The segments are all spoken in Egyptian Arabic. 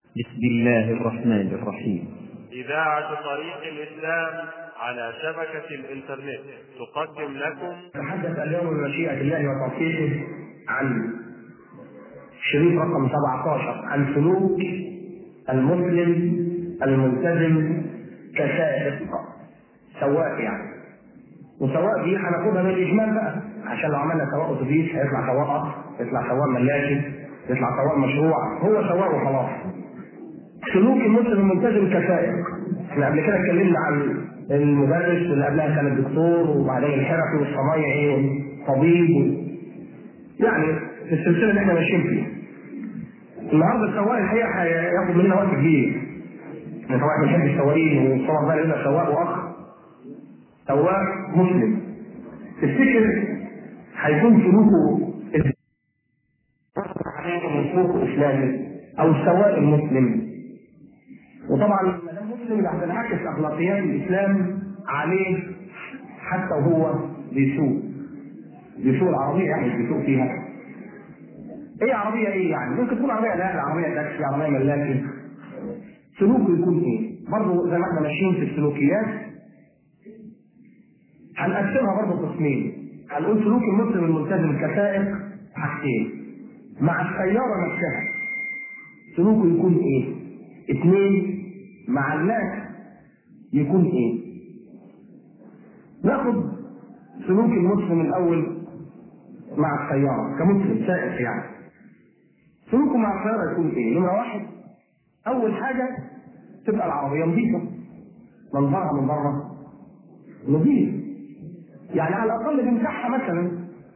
بسم الله الرحمن الرحيم إذاعة طريق الإسلام على شبكة الإنترنت تقدم لكم تحدث اليوم بمشيئة الله وتوفيقه عن شريط رقم 17 عن سلوك المسلم الملتزم كسائق سواق يعني وسواق دي هناخدها من الاجمال بقى عشان لو عملنا سواق اتوبيس هيطلع سواق قطر يطلع سواق ملاكي يطلع سواق مشروع هو سواق وخلاص سلوك المسلم الملتزم كسائق احنا قبل كده اتكلمنا عن المدرس واللي قبلها كان الدكتور وبعدين الحرفي والصنايعي والطبيب يعني في السلسله اللي احنا ماشيين فيها. النهارده السواق الحقيقه هياخد مننا وقت كبير. احنا طبعا بنحب السواقين وطبعا بقى لنا سواق واخ سواق مسلم. تفتكر هيكون سلوكه من سلوك اسلامي او السواق المسلم وطبعا ما دام مسلم يبقى هتنعكس اخلاقيات الاسلام عليه حتى وهو بيسوق بيسوق العربيه يعني مش بيسوق فيها ايه عربيه ايه يعني؟ ممكن تكون عربيه نقل عربيه تاكسي عربيه ملاكي سلوكه يكون ايه؟ برضه زي ما احنا ماشيين في السلوكيات هنقسمها برضه قسمين هنقول سلوك المسلم الملتزم كسائق حاجتين مع السياره نفسها سلوكه يكون ايه؟ اثنين مع الناس يكون ايه؟ ناخد سلوك المسلم الاول مع السياره كمسلم سائق يعني سلوكه مع السياره يكون ايه؟ نمره واحد اول حاجه تبقى العربيه نظيفه منظرها من بره نظيف يعني على الاقل بنمسحها مثلا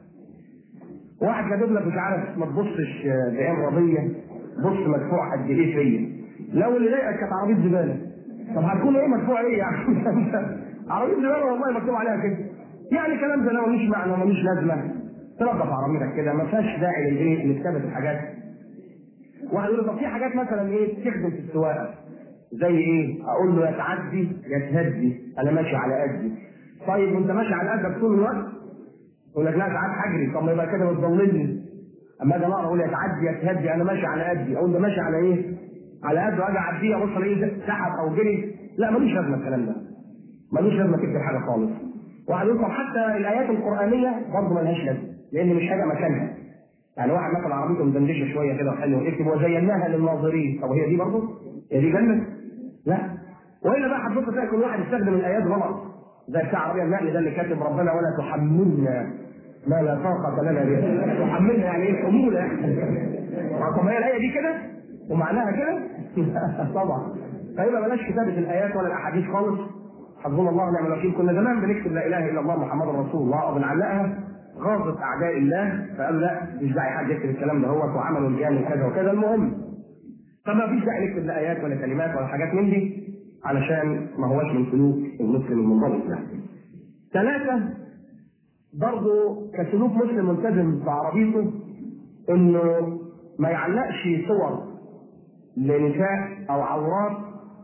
واحد كاتب لك مش عارف ما تبصش بايام رضيه بص مدفوع قد ايه فيا لو اللي ضايقك كانت عربيه زباله طب هتكون ايه مدفوع ايه يعني عربيه زباله والله مكتوب عليها كده يعني كلام ده لو ملوش معنى وملوش لازمه تنظف عربيتك كده ما فيهاش داعي للايه لكتابه الحاجات واحد يقول طب في حاجات مثلا ايه تخدم في السواقه زي ايه؟ اقول له يا تعدي يا تهدي انا ماشي على قدي طيب وانت ماشي على قدك طول الوقت يقول لك لا ساعات هجري طب ما يبقى كده بتضللني اما اجي اقرا اقول يا تعدي يا تهدي انا ماشي على قدي اقول ده ماشي على ايه؟ على قده واجي اعديه ابص الاقيه سحب او جري لا ملوش لازمه الكلام ده ملوش لازمه تكتب حاجه خالص واحد يقول طب حتى الايات القرانيه برضه ملهاش لازمه لان مش حاجه مكانها يعني واحد مثلا عربيته مدندشه شويه كده وحلوه يكتب وزيناها للناظرين طب هي دي برضه؟ هي دي جنه؟ لا والا بقى هتبص تلاقي كل واحد يستخدم الايات غلط زي بتاع عربيه النقل ده اللي كاتب ربنا ولا تحملنا ما لا طاقة لنا به تحملنا يعني ايه حمولة طب هي الآية دي كده ومعناها كده طبعا فيبقى بلاش كتابة الآيات ولا الأحاديث خالص حسبنا الله ونعم الوكيل كنا زمان بنكتب لا إله إلا الله محمد رسول الله وبنعلقها غاضت أعداء الله فقالوا لا مش داعي حد يكتب الكلام ده هو وعملوا الجان كذا وكذا المهم فما فيش داعي نكتب لا آيات ولا كلمات ولا حاجات من دي علشان ما هوش من سلوك المسلم المنضبط ده. ثلاثة برضه كسلوك مسلم ملتزم بعربيته انه ما يعلقش صور لنساء او عورات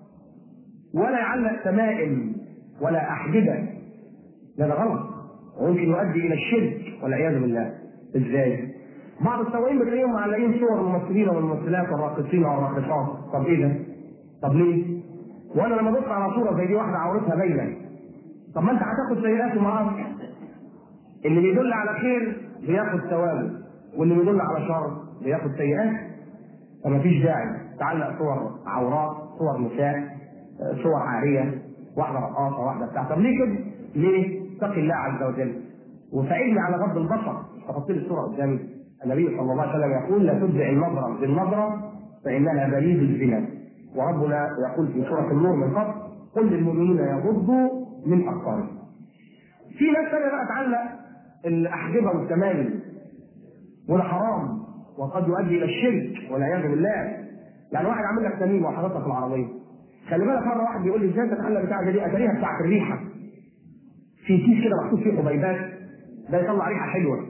ولا يعلق تمائم ولا احجبه ده ده غلط وممكن يؤدي الى الشرك والعياذ بالله ازاي؟ بعض السواقين بتلاقيهم معلقين صور الممثلين والممثلات والراقصين والراقصات طب ايه ده؟ طب ليه؟ وانا لما ابص على صوره زي دي واحده عورتها باينه طب ما انت هتاخد سيئات ومعاصي اللي بيدل على خير بياخد ثوابه واللي بيدل على شر بياخد سيئات فما فيش داعي تعلق صور عورات صور نساء صور عاريه واحده رقاصه واحده بتاع طب ليه كده؟ ليه؟ اتق الله عز وجل وساعدني على غض البصر تحط لي الصوره قدامي النبي صلى الله عليه وسلم يقول لا تبدع النظره بالنظره فانها بريد الزنا وربنا يقول في سوره النور من قبل قل للمؤمنين يغضوا من ابصارهم في ناس ثانيه بقى تعلق الاحجبه والتمايل وده حرام وقد يؤدي الى الشرك والعياذ بالله يعني واحد عامل لك تميم وحاططها في العربيه خلي بالك مره واحد بيقول لي ازاي تتعلق بتاع دي اتاريها بتاعت الريحه في كيس كده محطوط فيه حبيبات ده يطلع ريحه حلوه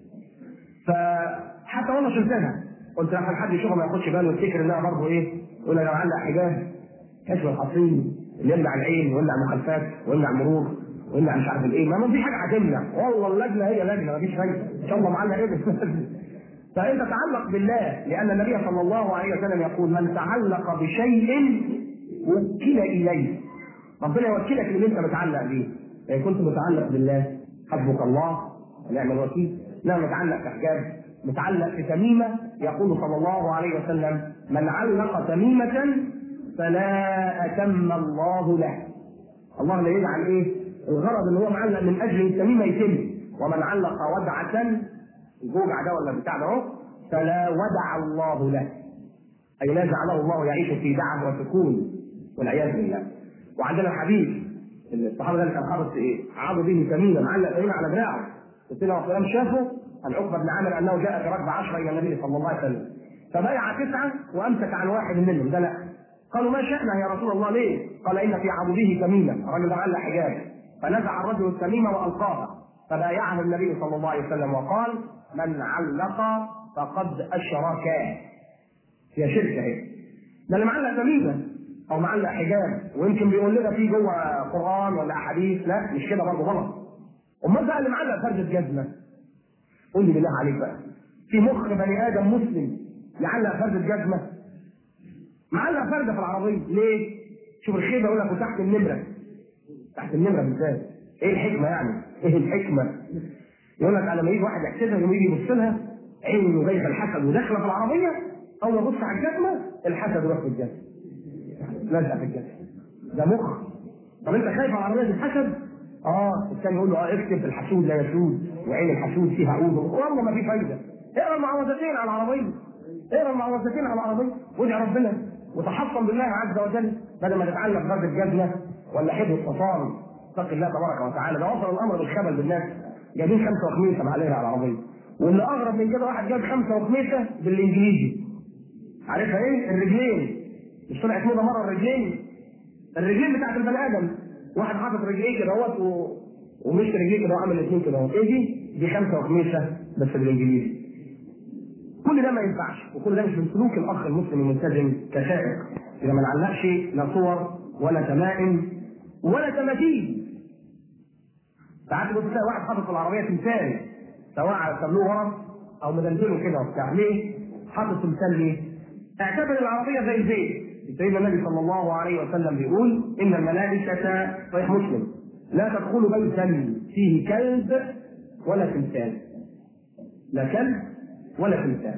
فحتى وانا شلتها قلت لما حد يشوفها ما ياخدش باله ويفتكر انها برضه ايه يقول انا معلق حجاب كشف الحصين اللي يمنع العين ويمنع المخالفات ويمنع المرور ويمنع مش عارف الايه ما ما في حاجه هتمنع والله اللجنه هي لجنه ما فيش فايده ان شاء الله معلق ايه فانت تعلق بالله لان النبي صلى الله عليه وسلم يقول من تعلق بشيء وكل اليه ربنا يوكلك اللي انت متعلق بيه ان كنت متعلق بالله حسبك الله ونعم الوكيل لا متعلق بحجاب متعلق في تميمه يقول صلى الله عليه وسلم من علق تميمه فلا اتم الله له الله لا يجعل ايه الغرض اللي هو معلق من اجل التميمه يتم ومن علق ودعه الجوجع ده ولا بتاع ده اهو فلا ودع الله له اي لا جعله الله يعيش في دعه وسكون والعياذ بالله وعندنا حديث ان الصحابه ده كان حاطط ايه؟ عاض به تميمه معلق تميمه على دراعه قلت له وسلم شافه عن عقبه بن عامر انه جاء في ركبه عشره الى النبي صلى الله عليه وسلم فبايع تسعه وامسك عن واحد منهم ده لا قالوا ما شأنه يا رسول الله ليه؟ قال ان في عضده تميمه الرجل ده علق حجاب فنزع الرجل التميمه والقاها فبايعه النبي صلى الله عليه وسلم وقال من علق فقد اشرك هي شركه هي ده اللي معلق تميمه او معلق حجاب ويمكن بيقول لنا في جوه قران ولا احاديث لا مش كده برضه غلط امال بقى اللي معلق فرده جزمه قول لي بالله عليك بقى في مخ بني ادم مسلم يعلق فرده جزمه معلق فرده في العربيه ليه؟ شوف الخيبه يقول لك وتحت النمره تحت النمره بالذات ايه الحكمه يعني؟ ايه الحكمه؟ يقول لك لما يجي واحد يحسدها يقوم يجي يبص لها عينه دايخه الحسد وداخله في العربيه اول ما يبص على الجزمه الحسد يروح في الجزمه لازقه في الجسد ده مخ طب انت خايف على العربيه الحسد اه الثاني يقول له اه اكتب الحسود لا يسود وعين الحسود فيها عود والله ما في فايده اقرا المعوذتين على العربيه اقرا المعوذتين على العربيه وادعي ربنا وتحصن بالله عز وجل بدل ما تتعلق ضرب الجزمه ولا حب الصفان اتق الله تبارك وتعالى ده وصل الامر بالخبل بالناس جايبين خمسه وخميسه معلقها على العربيه واللي اغرب من كده واحد جاب خمسه وخميسه بالانجليزي عارفها ايه؟ الرجلين مش طلعت موضه مره الرجلين الرجلين بتاعت البني ادم واحد حاطط رجليه كده اهوت و... ومش رجليه كده وعامل الاثنين كده اهوت ايه دي؟ دي خمسه وخميسه بس بالانجليزي كل ده ما ينفعش وكل ده مش من سلوك الاخ المسلم الملتزم كسائق اذا ما نعلقش لا صور ولا تمائم ولا تماثيل ساعات بص تلاقي واحد حاطط في العربيه تمثال سواء على تابلوه ورا او مدلدله كده وبتاع ليه؟ حاطط تمثال ليه؟ اعتبر العربيه زي البيت سيدنا النبي صلى الله عليه وسلم بيقول ان الملائكه صحيح مسلم لا تدخل بيتا فيه كلب ولا تمثال لا كلب ولا تمثال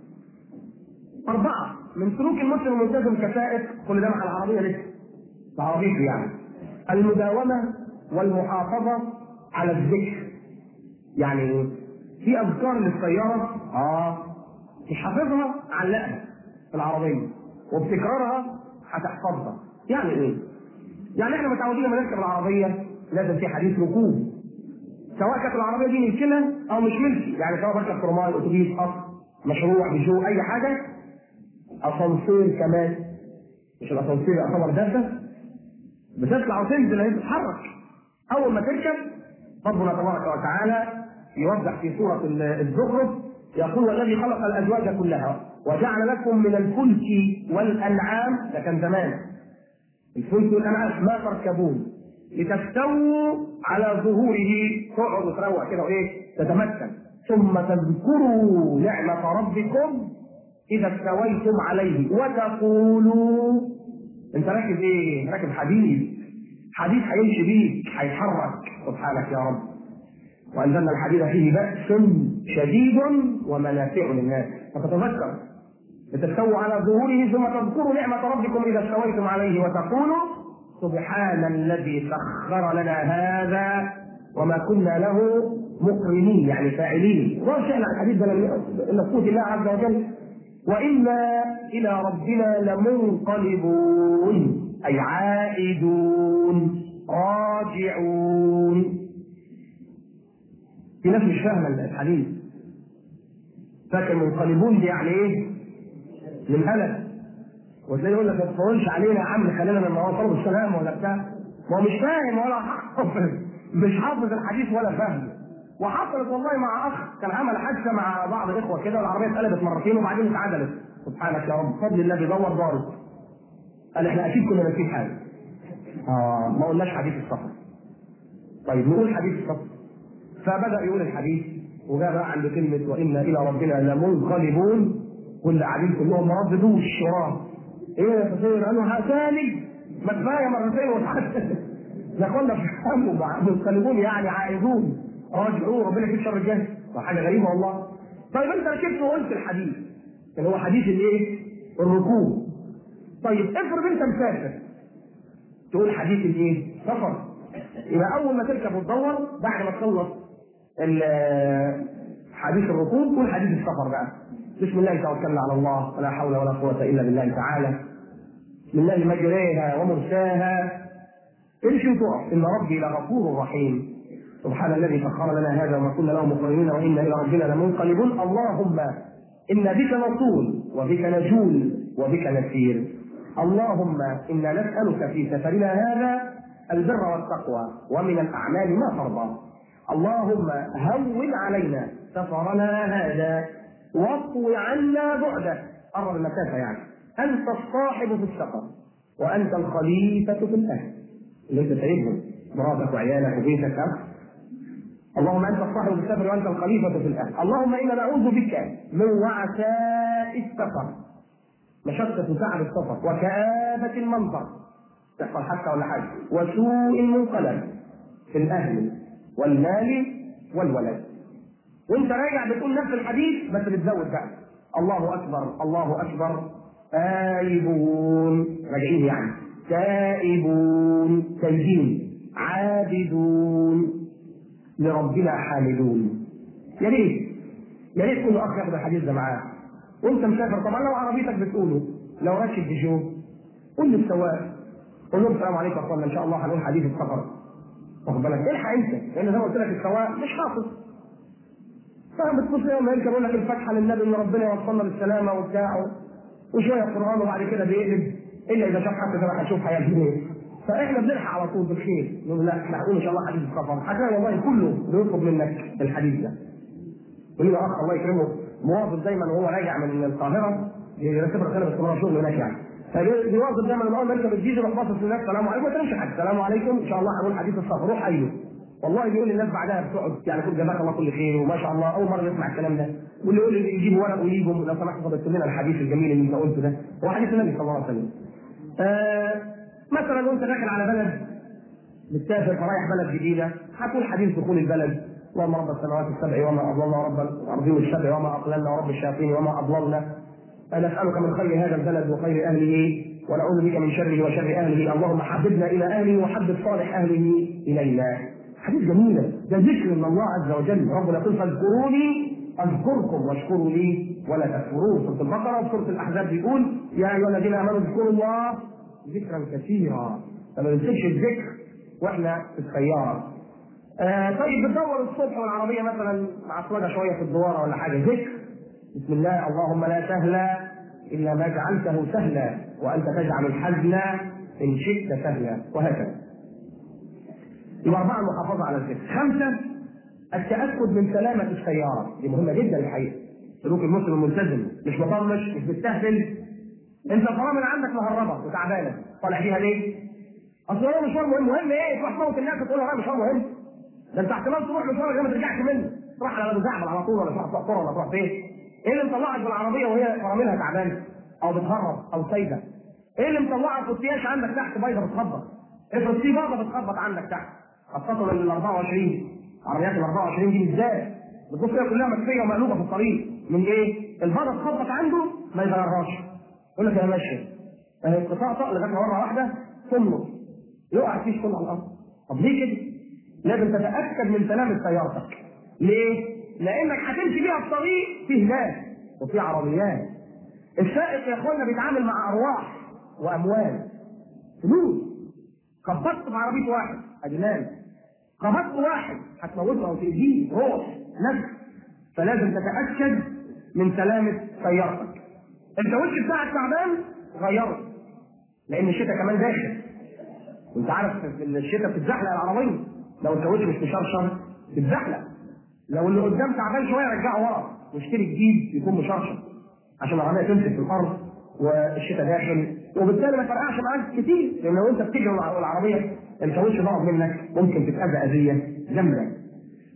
أربعة من سلوك المسلم الملتزم كسائق كل ده مع العربية لسه العربية يعني المداومة والمحافظة على الذكر يعني ايه؟ في أذكار للسيارة اه مش حافظها علقها في العربية وبتكرارها هتحفظها يعني ايه؟ يعني احنا متعودين لما نركب العربية لازم في حديث ركوب سواء كانت العربية دي ملكنا أو مش ملكي يعني سواء بركب ترماي أتوبيس قطر مشروع بيجو أي حاجة أسانسير كمان مش الأسانسير يعتبر دابة بتطلع وتنزل هي بتتحرك أول ما تركب ربنا تبارك وتعالى يوضح في سورة الزخرف يقول والذي خلق الأزواج كلها وجعل لكم من الفلك والأنعام ده كان زمان الفلك والأنعام ما تركبون لتستووا على ظهوره تقعدوا تروع كده وايه تتمكن ثم تذكروا نعمة ربكم إذا استويتم عليه وتقولوا أنت راكب إيه؟ راكب حديد حديد هيمشي بيك هيتحرك سبحانك يا رب وأنزلنا الحديد فيه بأس شديد ومنافع للناس فتتذكر لتستووا على ظهوره ثم تذكروا نعمة ربكم إذا استويتم عليه وتقولوا سبحان الذي سخر لنا هذا وما كنا له مقرنين يعني فاعلين وما شأن الحديث ده إلا قوة الله عز وجل وإنا إلى ربنا لمنقلبون أي عائدون راجعون في ناس مش فاهمة الحديث فاكر منقلبون دي يعني إيه؟ من هلك وتلاقيه يقول لك ما تطولش علينا يا عم خلينا لما هو طلب السلام ولا بتاع ما هو مش فاهم ولا حافظ مش حافظ الحديث ولا فاهمه وحصلت والله مع اخ كان عمل حادثه مع بعض الاخوه كده والعربيه اتقلبت مرتين وبعدين اتعدلت سبحانك يا رب فضل الله بيدور ضارب قال احنا اكيد كنا ناسيين حاجه اه ما قلناش حديث السفر طيب نقول حديث السفر فبدا يقول الحديث وجاء بقى عند كلمه وانا الى ربنا لمنقلبون واللي قاعدين كلهم رددوا الشراب ايه يا فقير قالوا هتاني ما كفايه مرتين وتحدث يا اخوانا فهموا منقلبون يعني عائدون راجعون ربنا يكفي شر الجهل حاجه غريبه والله طيب انت ركبت وقلت الحديث اللي هو حديث الايه؟ الركوب طيب افرض انت مسافر تقول حديث الايه؟ سفر يبقى اول ما تركب وتدور بعد ما تخلص حديث الركوب قول حديث السفر بقى بسم الله توكلنا على الله ولا حول ولا قوه الا بالله تعالى بسم الله مجريها ومرساها امشي وتقف ان ربي لغفور رحيم سبحان الذي سخر لنا هذا وما كنا له مقرنين وانا الى ربنا لمنقلبون اللهم انا بك نصول وبك نجول وبك نسير اللهم انا نسالك في سفرنا هذا البر والتقوى ومن الاعمال ما ترضى اللهم هون علينا سفرنا هذا واطوي عنا بعده قرب المسافه يعني انت الصاحب في السفر وانت الخليفه في الاهل اللي انت سايبهم مراتك وعيالك وبيتك اللهم انت الصاحب في السفر وانت الخليفه في الاهل اللهم انا نعوذ بك من وعثاء السفر مشقة تعب السفر وكآبة المنظر تحصل حتى ولا حاجة وسوء المنقلب في الأهل والمال والولد وانت راجع بتقول نفس الحديث بس بتزود بقى الله أكبر الله أكبر آيبون راجعين يعني تائبون تايبين عابدون لربنا حامدون يا ريت يا ريت كل اخ ياخد الحديث ده معاه وانت مسافر طبعا لو عربيتك بتقوله لو راكب بيجو قول للسواق قول له السلام عليكم يا اخوانا ان شاء الله هنقول حديث السفر واخد بالك الحق انت لان زي ما قلت لك السواق مش حافظ فبتبص يوم يركب يقول لك الفاتحه للنبي ان ربنا يوصلنا بالسلامه وبتاع وشويه قران وبعد كده بيقلب الا اذا شاف حد كده هيشوف هيعمل ايه فاحنا بنلحق على طول بالخير نقول لا احنا هنقول ان شاء الله حديث السفر حتى والله كله بيطلب منك الحديث ده ولينا اخ الله يكرمه مواظب دايما وهو راجع من القاهره يرتب رساله باستمرار شغل هناك يعني فبيواظب دايما من اول ما يركب الجيش يروح باصص للناس السلام عليكم ما تقولش حاجه السلام عليكم ان شاء الله هنقول حديث السفر روح ايوه والله بيقول للناس بعدها بتقعد يعني كل جزاك الله كل خير وما شاء الله اول مره يسمع الكلام ده واللي يقول لي يجيبوا ورق ويجيبوا لو سمحت فضلت لنا الحديث الجميل اللي انت قلته ده هو حديث النبي صلى الله عليه وسلم. آه مثلا وانت داخل على بلد بتسافر فرايح بلد جديده هتقول حديث دخول البلد اللهم رب السماوات السبع وما اضللنا ورب الارضين السبع وما اقللنا ورب الشياطين وما اضللنا نسالك من خير هذا البلد وخير اهله ونعوذ بك من شره وشر اهله اللهم حببنا الى اهله وحبب صالح اهله الينا حديث جميله ده ذكر من الله عز وجل ربنا يقول فاذكروني اذكركم واشكروا لي ولا تكفرون سوره البقره وسوره الاحزاب بيقول يا ايها الذين امنوا اذكروا الله ذكرا كثيرا فما ننسيش الذكر واحنا في السياره آه طيب بتدور الصبح والعربيه مثلا معصلجه شويه في الدواره ولا حاجه ذكر بسم الله اللهم لا سهل الا ما جعلته سهلا وانت تجعل الحزن ان شئت سهلا وهكذا يبقى أربعة المحافظة على الذكر خمسة التأكد من سلامة السيارة دي مهمة جدا الحقيقة سلوك المسلم الملتزم مش مطنش مش مستهبل انت الفرامل عندك مهربة وتعبانة طالع فيها ليه؟ اصل هو مشوار مهم مهم ايه؟ تروح تموت الناس وتقول له مشوار مهم ده انت احتمال تروح مشوار ما ترجعش منه تروح على ابو زعبل على طول ولا تروح تقطر ولا تروح فين؟ ايه اللي مطلعك بالعربية وهي فراملها تعبانة او بتهرب او سايبة؟ ايه اللي مطلعك والسياش عندك تحت بايظة بتخبط؟ افرض في بايظة بتخبط عندك تحت خاصة ال 24 عربيات ال 24 دي بالذات بتبص فيها كلها مكفية ومقلوبة في الطريق من ايه؟ البيضة تخبط عنده ما يغيرهاش يقول لك انا ماشي اهي القطاع طق لغايه مرة واحدة تملط يقع فيه كله على الأرض طب ليه كده؟ لازم تتأكد من سلامة سيارتك ليه؟ لأنك هتمشي بيها في طريق فيه ناس وفيه عربيات السائق يا اخوانا بيتعامل مع أرواح وأموال فلوس خبطت في عربية واحد ادي مال خبطت واحد هتموته او تأذيه روح نفس فلازم تتأكد من سلامة سيارتك الكاوتش بتاعك تعبان غيره لأن الشتاء كمان داخل وانت عارف في الشتاء بتتزحلق العربية لو الكاوتش مش مشرشر بتتزحلق لو اللي قدام تعبان شوية رجعه ورا واشتري جديد يكون مشرشر عشان العربية تمسك في الأرض والشتاء داخل وبالتالي ما فرقعش معاك كتير لان لو انت بتجري والعربيه الكاوتش ضرب منك ممكن تتاذى اذيه جامده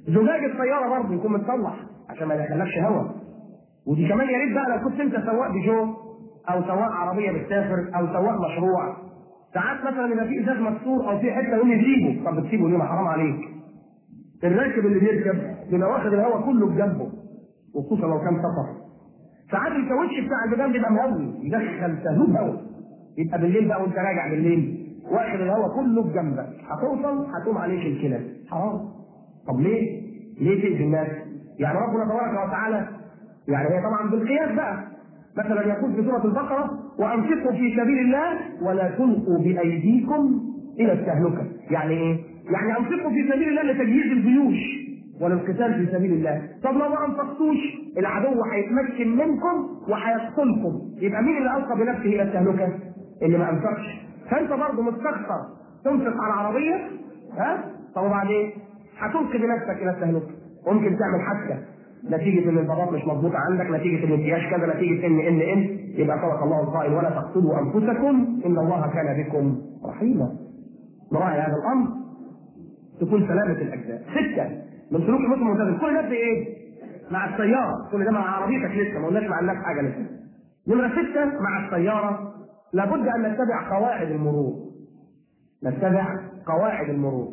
زجاج السياره برضه يكون متصلح عشان ما يدخلكش هواء ودي كمان يا ريت بقى لو كنت انت سواق بيجو او سواق عربيه بتسافر او سواق مشروع ساعات مثلا يبقى في ازاز مكسور او في حته يقوم يسيبه طب بتسيبه ليه ما حرام عليك الراكب اللي بيركب بيبقى واخد الهواء كله بجنبه وخصوصا لو كان سفر ساعات الكاوتش بتاع البيبان بيبقى مهوي يدخل تهوب هواء يبقى بالليل بقى وانت راجع بالليل واخد الهواء كله بجنبك هتوصل هتقوم عليك الكلى حرام طب ليه؟ ليه تأذي الناس؟ يعني ربنا تبارك وتعالى يعني هي طبعا بالقياس بقى مثلا يقول في سوره البقره وانفقوا في سبيل الله ولا تلقوا بايديكم الى التهلكه يعني ايه؟ يعني انفقوا في سبيل الله لتجهيز الجيوش وللقتال في سبيل الله طب لو ما انفقتوش العدو هيتمكن منكم وهيقتلكم يبقى مين اللي القى بنفسه الى التهلكه؟ اللي ما انفقش فانت برضه مستخسر تنفق على العربيه ها؟ طب وبعدين هتلقي بنفسك الى التهلكه ممكن تعمل حادثه نتيجة ان البلاط مش مظبوط عندك، نتيجة ان الجياش كذا، نتيجة ان ان ان يبقى صدق الله القائل ولا تقتلوا انفسكم ان الله كان بكم رحيما. نراعي هذا الامر تكون سلامة الاجزاء. ستة من سلوك المسلم الملتزم، كل ده في ايه؟ مع السيارة، كل ده مع عربيتك لسه ما قلناش مع الناس حاجة لسه. نمرة ستة مع السيارة لابد ان نتبع قواعد المرور. نتبع قواعد المرور.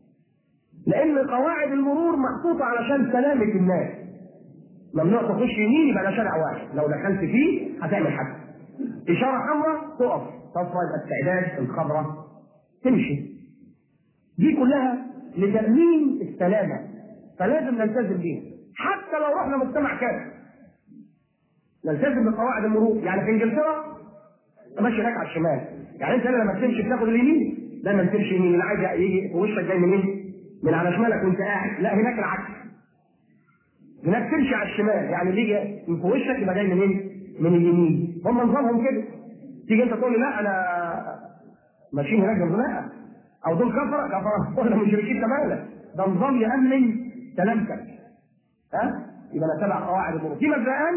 لان قواعد المرور محطوطة علشان سلامة الناس. ممنوع تخش يمين يبقى ده شارع واحد لو دخلت فيه هتعمل حاجه اشاره حمراء تقف تصفى الاستعداد الخضراء تمشي دي كلها لتامين السلامه فلازم نلتزم بيها حتى لو رحنا مجتمع كامل نلتزم بقواعد المرور يعني في انجلترا ماشي هناك على الشمال يعني انت لما تمشي بتاخد اليمين دايما تمشي يمين اللي عايز يجي في وشك جاي منين؟ من على شمالك وانت قاعد لا هناك العكس هناك تمشي على الشمال يعني اللي يجي من في وشك يبقى جاي منين؟ من اليمين هم نظامهم كده تيجي انت تقول لي لا انا ماشيين هناك جنب لا او دول كفره كفره ولا مشركين تماما ده نظام يامن سلامتك ها يبقى نتبع قواعد المرور في مبدئان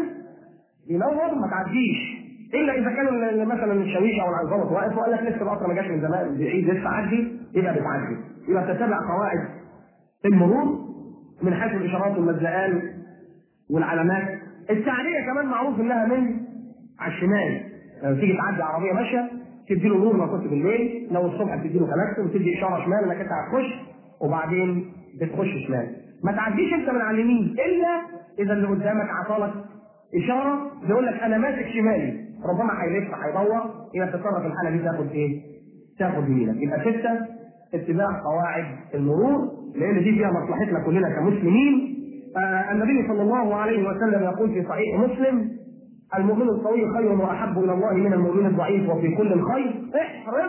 ينور ما تعديش الا اذا كان ال- مثلا الشاويش او العنظمه واقف وقال لك لسه القطر ما جاش من زمان بعيد لسه عدي يبقى بتعدي يبقى تتبع قواعد المرور من حيث الاشارات والمزقان والعلامات التعديه كمان معروف انها من على الشمال لما تيجي تعدي عربيه ماشيه تدي له نور لو كنت بالليل لو الصبح بتدي له كلاكس وتدي اشاره شمال انك انت هتخش وبعدين بتخش شمال ما تعديش انت من على اليمين الا اذا اللي قدامك عطالك اشاره بيقول لك انا ماسك شمالي ربما هيلف هيدور يبقى تتصرف في الحاله دي تاخد ايه؟ تاخد يمينك يبقى سته اتباع قواعد المرور لان دي فيها مصلحتنا كلنا كمسلمين آه النبي صلى الله عليه وسلم يقول في صحيح مسلم المؤمن القوي خير واحب الى الله من المؤمن الضعيف وفي كل خير احرص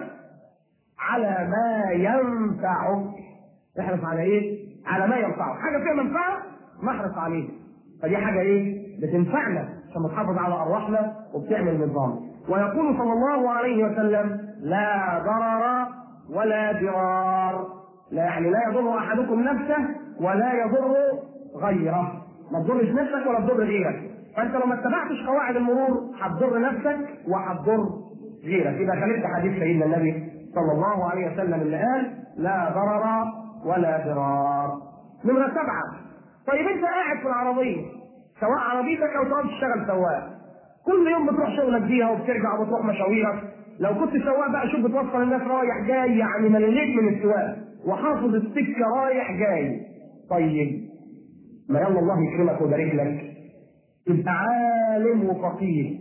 على ما ينفعك احرص على ايه؟ على ما ينفعك حاجه فيها منفعه نحرص عليها فدي حاجه ايه؟ بتنفعنا عشان بتحافظ على ارواحنا وبتعمل نظام ويقول صلى الله عليه وسلم لا ضرر ولا ضرار لا يعني لا يضر احدكم نفسه ولا يضر غيره ما تضرش نفسك ولا تضر غيرك فانت لو ما اتبعتش قواعد المرور هتضر نفسك وهتضر غيرك يبقى خالفت حديث سيدنا النبي صلى الله عليه وسلم اللي قال لا ضرر ولا ضرار نمرة سبعة طيب انت قاعد في العربية سواء عربيتك او سواء بتشتغل سواق كل يوم بتروح شغلك بيها وبترجع وبتروح مشاويرك لو كنت سواق بقى شوف بتوصل الناس رايح جاي يعني مليت من السواق وحافظ السكه رايح جاي طيب ما يلا الله يكرمك ويبارك لك تبقى عالم وفقيه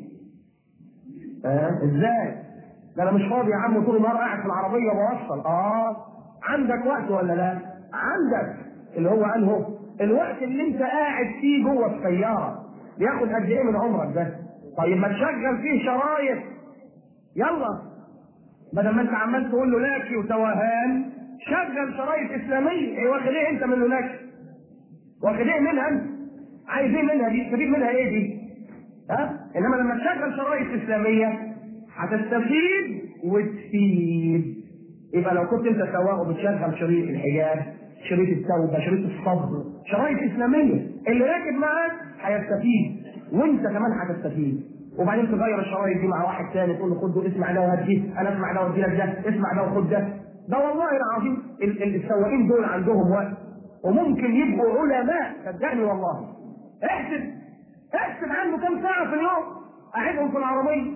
اه ازاي؟ ده انا مش فاضي يا عم طول النهار قاعد في العربيه بوصل اه عندك وقت ولا لا؟ عندك اللي هو انه الوقت اللي انت قاعد فيه جوه السياره بياخد قد ايه من عمرك ده؟ طيب ما تشغل فيه شرايط يلا بدل ما انت عمال تقول له لاكي وتوهان شغل شرايط اسلاميه ايه واخد ايه انت من لاكي؟ واخد ايه منها انت؟ عايز ايه منها دي؟ تستفيد منها ايه دي؟ ها؟ انما لما تشغل شرايط اسلاميه هتستفيد وتفيد يبقى لو كنت انت سواق وبتشغل شريط الحجاب شريط التوبه شريط الصبر شرايط اسلاميه اللي راكب معاك هيستفيد وانت كمان هتستفيد وبعدين تغير الشرايط دي مع واحد ثاني تقول له خد ده اسمع ده وهات دي انا اسمع ده وادي لك ده اسمع ده وخد ده ده والله العظيم ال- ال- السواقين دول عندهم وقت وممكن يبقوا علماء صدقني والله احسب احسب عنده كم ساعة في اليوم قاعدهم في العربية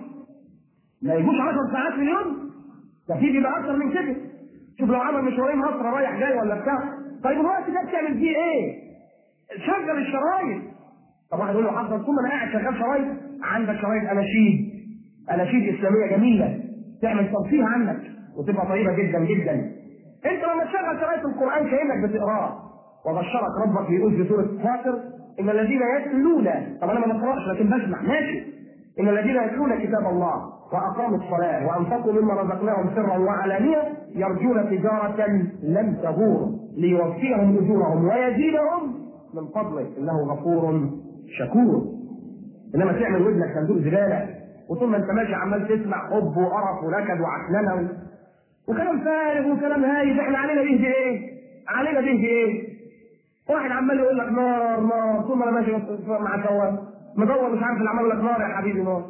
ما يجوش 10 ساعات في اليوم ده في بيبقى أكتر من كده شوف لو عمل مشوارين مصر رايح جاي ولا بتاع طيب الوقت ده بتعمل فيه ايه؟ شغل الشرايط طب واحد يقول له حضر طول ما انا قاعد شغال شرايط عندك شرايط اناشيد اناشيد اسلاميه جميله تعمل ترفيه عنك وتبقى طيبه جدا جدا انت لما تشغل شرايط القران كانك بتقراه وبشرك ربك بيقول في سوره فاطر ان الذين يتلون طب انا ما بقراش لكن بسمع ماشي ان الذين يتلون كتاب الله واقاموا الصلاه وانفقوا مما رزقناهم سرا وعلانيه يرجون تجاره لن تبور ليوفيهم اجورهم ويزيدهم من فضله انه غفور شكور انما تعمل ودنك صندوق زباله وطول ما انت ماشي عمال تسمع حب وقرف ونكد وعكننه و... وكلام فارغ وكلام هايف احنا علينا به ايه؟ علينا به ايه؟ واحد عمال يقول لك نار نار طول ما انا ماشي مع سواق مدور مش عارف اللي عمال يقول لك نار يا حبيبي نار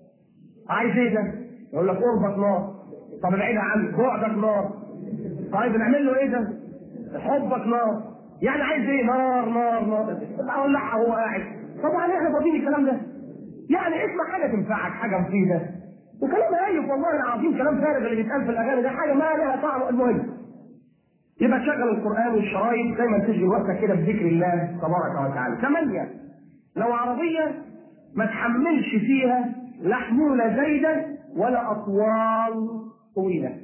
عايز ايه ده؟ يقول لك قربك نار طب ابعدها عنك بعدك نار طيب نعمل له ايه ده؟ حبك نار يعني عايز ايه نار نار نار اقول لا هو قاعد طبعا احنا فاضيين الكلام ده يعني اسمع حاجه تنفعك حاجه مفيده وكلام هايف والله العظيم كلام فارغ اللي بيتقال في الاغاني ده حاجه ما لها طعم المهم يبقى تشغل القران والشرايط دايما تشغل وقتك كده بذكر الله تبارك وتعالى ثمانيه لو عربيه ما تحملش فيها لا حموله زايده ولا اطوال طويله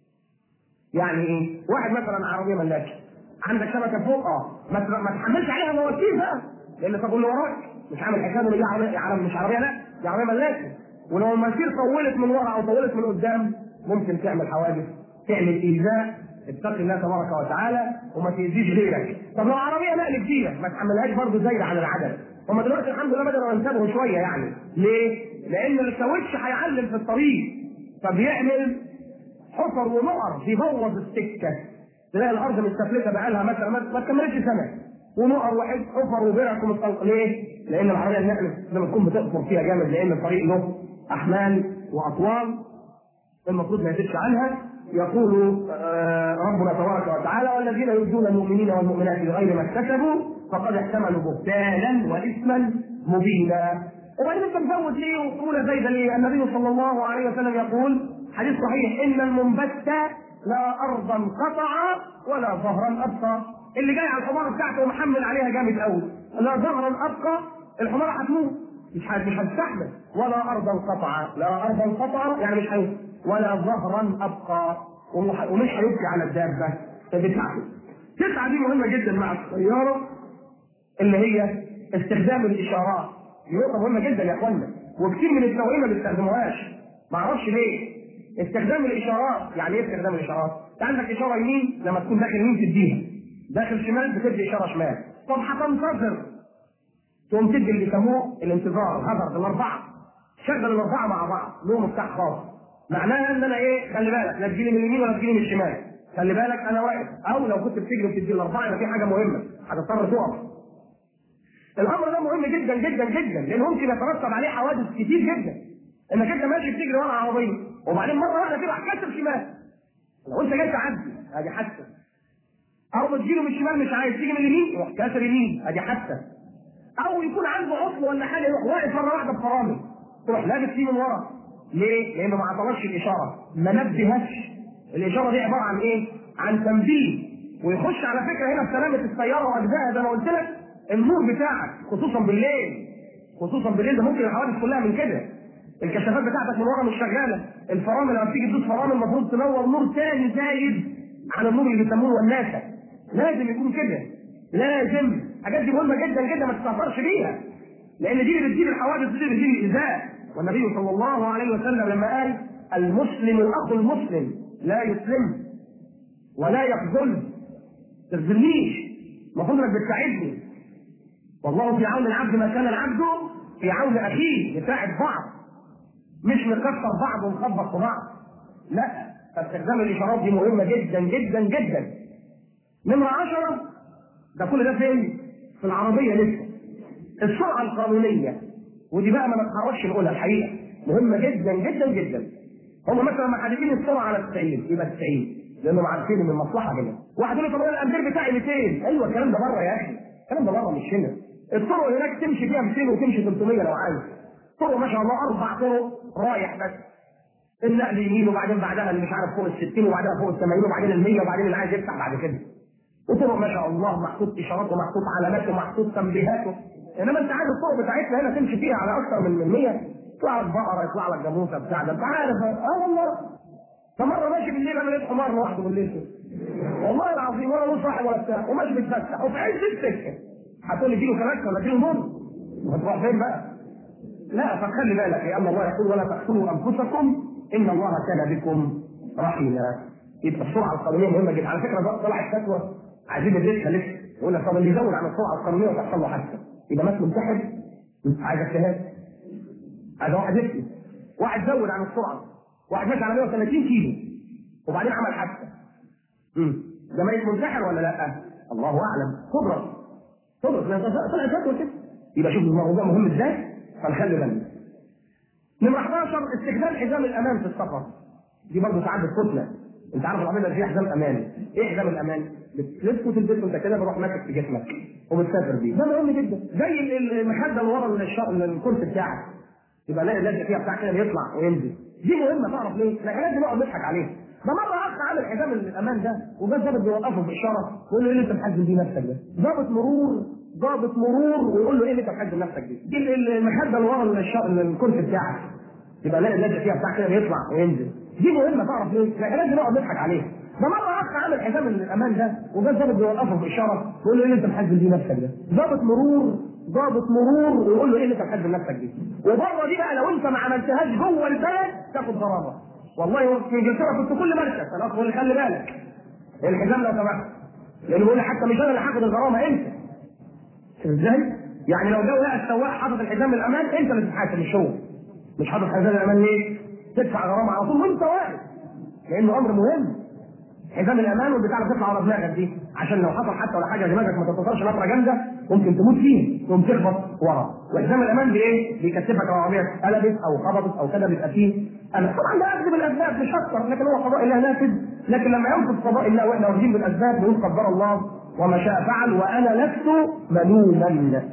يعني ايه؟ واحد مثلا عربيه ملاكي عندك شبكه فوق اه ما ما تحملش عليها مواسير بقى لان طب اللي وراك مش عامل حسابه ان دي عربيه عربية مش عربيه لا دي عربيه ملاكي ولو المواسير طولت من ورا او طولت من قدام ممكن تعمل حوادث تعمل ايذاء اتق الله تبارك وتعالى وما تاذيش غيرك طب لو عربيه نقل كتيره ما تحملهاش برضه زايده عن العدد هم دلوقتي الحمد لله بدأوا ينتبهوا شويه يعني ليه؟ لان الكاوتش هيعلم في الطريق فبيعمل حفر ونقر بيبوظ السكه تلاقي الارض مستفلته بقى لها مثلا ما تكملش سنه ونقر واحد حفر وبرك ومتطلق ليه؟ لان العربيه النقل لما تكون بتقفر فيها جامد لان الطريق له احمال واطوال المفروض ما يزيدش عنها يقول آه ربنا تبارك وتعالى والذين يؤذون المؤمنين والمؤمنات بغير ما اكتسبوا فقد احتملوا بهتانا واثما مبينا وبعدين انت مزود ليه وقوله زي ده ليه؟ النبي صلى الله عليه وسلم يقول حديث صحيح ان المنبت لا ارضا قطع ولا ظهرا ابقى اللي جاي على الحمار بتاعته ومحمل عليها جامد قوي لا ظهرا ابقى الحمار هتموت مش مش هتستحمل ولا ارضا قطع لا ارضا قطع يعني مش هيموت ولا ظهرا ابقى ومش هيبكي على الدابه فبتاعته تسعه دي مهمه جدا مع السياره اللي هي استخدام الاشارات دي نقطه مهمه جدا يا اخوانا وكثير من السواقين ما بيستخدموهاش ما اعرفش ليه استخدام الاشارات يعني ايه استخدام الاشارات؟ انت عندك اشاره يمين لما تكون داخل يمين تديها داخل شمال بتدي اشاره شمال طب هتنتظر تقوم تدي اللي بيسموه الانتظار هذا الاربعه شغل الاربعه مع بعض له مفتاح خاص معناها ان انا ايه خلي بالك لا تجيلي من اليمين ولا تجيلي من الشمال خلي بالك انا واقف او لو كنت بتجري وبتدي الاربعه يبقى في حاجه مهمه هتضطر تقف الامر ده مهم جدا جدا جدا لان ممكن يترتب عليه حوادث كتير جدا انك انت ماشي بتجري ورا عربيه وبعدين مره واحده كده هتكسر شمال لو انت جاي تعدي ادي حادثه او بتجيله من الشمال مش عايز تيجي من اليمين يروح كاسر يمين ادي حادثه او يكون عنده عطل ولا حاجه يروح واقف مره واحده بفرامل تروح لابس فيه من ورا ليه؟ لانه ما عطلش الاشاره ما نبهش الاشاره دي عباره عن ايه؟ عن تنبيه ويخش على فكره هنا في سلامه السياره واجزائها زي ما قلت لك النور بتاعك خصوصا بالليل خصوصا بالليل ده ممكن الحوادث كلها من كده الكشافات بتاعتك من ورا مش شغاله الفرامل لما بتيجي تدوس فرامل المفروض تنور نور تاني زايد عن النور اللي بيسموه الناسه لازم يكون كده لازم الحاجات دي مهمه جدا جدا ما تستهترش بيها لان دي اللي بتجيب الحوادث دي اللي بتجيب الايذاء والنبي صلى الله عليه وسلم لما قال المسلم الاخ المسلم لا يسلم ولا يخذل تخذلنيش المفروض انك بتساعدني والله في عون العبد ما كان العبد في عون اخيه نساعد بعض مش نكسر بعض ونخبط في بعض لا فاستخدام الاشارات دي مهمه جدا جدا جدا نمرة عشرة ده كل ده فين؟ في العربية لسه السرعة القانونية ودي بقى ما نتحركش نقولها الحقيقة مهمة جدا جدا جدا هم مثلا محددين السرعة على 90 يبقى 90 لانهم عارفين ان المصلحه هنا واحد يقول لي طب انا الامبير بتاعي 200 ايوه الكلام ده بره يا اخي الكلام ده بره مش هنا الطرق هناك تمشي فيها 200 وتمشي 300 لو عايز طرق ما شاء الله اربع طرق رايح بس النقل يمين وبعدين بعدها اللي مش عارف فوق ال 60 وبعدها فوق ال 80 وبعدين ال 100 وبعدين اللي عايز يفتح بعد كده وطرق ما شاء الله محطوط اشارات ومحطوط علامات ومحطوط تنبيهات انما انت عارف الطرق بتاعتنا هنا تمشي فيها على اكثر من 100 يطلع لك بقره يطلع لك جاموسه بتاع ده انت عارف اه والله فمره ماشي بالليل انا لقيت حمار لوحده بالليل كده. والله العظيم ولا له صاحب ولا بتاع وماشي بيتفسح وفي عز السكه هتقول لي اديله كلاكس ولا اديله نور هتروح فين بقى؟ لا فخلي بالك لان الله يقول ولا تقتلوا انفسكم ان الله كان بكم رحيما يبقى السرعه القانونيه مهمه جدا على فكره بقى طلعت فتوى عايزين ندرسها لسه يقول لك طب اللي يزود عن السرعه القانونيه وتحصل له حادثه يبقى ناس منتحر عايز اجتهاد عايز واحد يفتي واحد زود عن السرعه واحد ماشي على 130 كيلو وبعدين عمل حادثه امم ده ميت منتحر ولا لا؟ الله اعلم تضرب تضرب لان طلعت فتوى كده يبقى شوف الموضوع مهم ازاي فنخلي بالنا نمرة 11 استخدام حزام الامان في السفر دي برضه ساعات بتفوتنا انت عارف العربيه فيها حزام امان ايه حزام الامان؟ بتلبسه تلبسه انت كده بروح ماسك في جسمك وبتسافر بيه ده مهم جدا زي ال- المخده اللي ورا الش- الكرسي بتاعك يبقى لا لازق فيها بتاع كده بيطلع وينزل دي مهمه تعرف ليه؟ الحاجات دي نقعد نضحك عليها ده مره اخ عامل حزام الامان ده وجا ضابط بيوقفه باشاره ويقول له ايه اللي انت محزم بيه نفسك ده؟ ضابط مرور ضابط مرور ويقول له ايه اللي انت محزم نفسك دي؟ دي ال- المخده اللي ورا الش- الكرسي بتاعك يبقى لا لازق فيها بتاع كده بيطلع وينزل دي مهمه تعرف ليه؟ الحاجات دي نقعد نضحك عليها ده مره اخ عامل حزام الامان ده وجا ضابط بيوقفه باشاره ويقول له ايه اللي انت محزم بيه نفسك ده؟ ضابط مرور ضابط مرور ويقول له ايه اللي انت محزم نفسك دي؟ وبره دي بقى لو انت ما عملتهاش جوه البلد تاخد غرامه والله في انجلترا كنت كل مركز انا اخبر خلي بالك الحزام لو سمحت لانه بيقول لي حتى مش انا اللي هاخد الغرامه انت شوف ازاي؟ يعني لو جو لقى السواق حاطط الحزام الامان انت اللي تتحاسب مش هو مش حاطط حزام الامان ليه؟ تدفع غرامه على طول وانت واقف لانه امر مهم حزام الامان والبتاع اللي بتطلع على دماغك دي عشان لو حصل حتى ولا حاجه دماغك ما تتصلش نطره جامده ممكن تموت فيه تقوم تخبط ورا وحزام الامان بايه؟ بيكتفك لو العربيه قلبت او خبطت او كده بيبقى فيه انا طبعا ده اخذ بالاسباب مش اكتر لكن هو قضاء الله نافذ لكن لما ينفذ قضاء الله واحنا واخدين بالاسباب نقول قدر الله وما شاء فعل وانا لست ملوما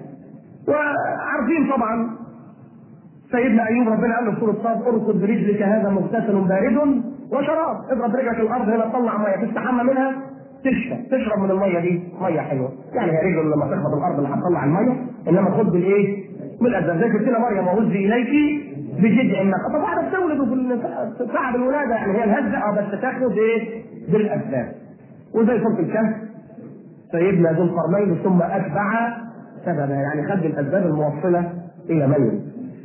وعارفين طبعا سيدنا ايوب ربنا قال له في سوره صاد اركض برجلك هذا مغتسل بارد وشراب اضرب رجلك الارض هنا تطلع ميه تستحمى منها تشرب تشرب من الميه دي ميه حلوه يعني هي رجل لما تخبط الارض اللي هتطلع الميه انما خد بالايه؟ بالاسباب زي قلت لنا مريم وهزي اليك بجذع النخله طب واحده بتولد في تعب الولاده يعني هي الهزه اه بس تاخد ايه؟ بالاسباب وزي سوره الكهف سيدنا ذو القرنين ثم اتبع سببا يعني خد الاسباب الموصله الى مريم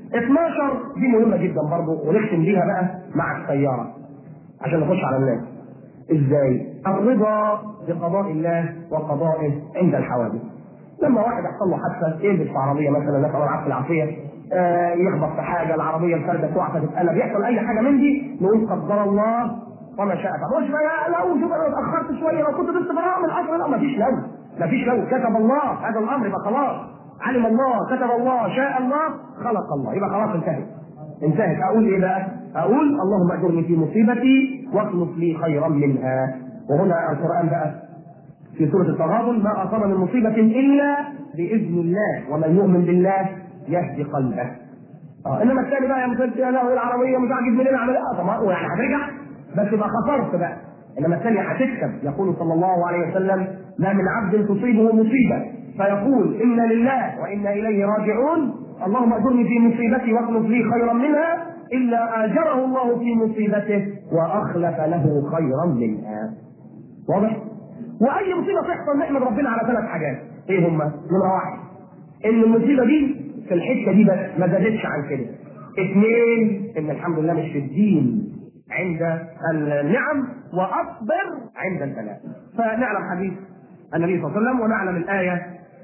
12 دي مهمة جدا برضه ونختم بيها بقى مع السيارة عشان نخش على الناس. ازاي؟ الرضا بقضاء الله وقضائه عند الحوادث. لما واحد يحصل له حادثة يلبس في عربية مثلا نسأل الله العافية العافية آه يخبط في حاجة العربية الفردة تقع فتتقلب يحصل أي حاجة من دي نقول قدر الله وما شاء فعل. مش بقى لو شوف انا اتأخرت شوية لو كنت لسه براءة من الأصل لا مفيش لو مفيش لو كتب الله هذا الأمر يبقى خلاص علم الله كتب الله شاء الله خلق الله يبقى خلاص انتهت انتهت اقول ايه بقى؟ اقول اللهم اجرني في مصيبتي واخلف لي خيرا منها وهنا القران بقى في سوره التغابن ما اصاب من مصيبه الا باذن الله ومن يؤمن بالله يهدي قلبه اه انما الثاني بقى يا مسلسل يا له العربيه مش عاجب منين اعمل اه طب هو يعني هترجع بس يبقى خسرت بقى انما الثانيه هتكسب يقول صلى الله عليه وسلم ما من عبد تصيبه مصيبه فيقول انا لله وانا اليه راجعون اللهم اجرني في مصيبتي واخلف لي خيرا منها الا اجره الله في مصيبته واخلف له خيرا منها. واضح؟ واي مصيبه تحصل نحمد ربنا على ثلاث حاجات، ايه هما؟ نمره واحد ان المصيبه دي في الحته دي بس ما زادتش عن كده. اثنين ان الحمد لله مش في الدين عند النعم واصبر عند البلاء. فنعلم حديث النبي صلى الله عليه وسلم ونعلم الايه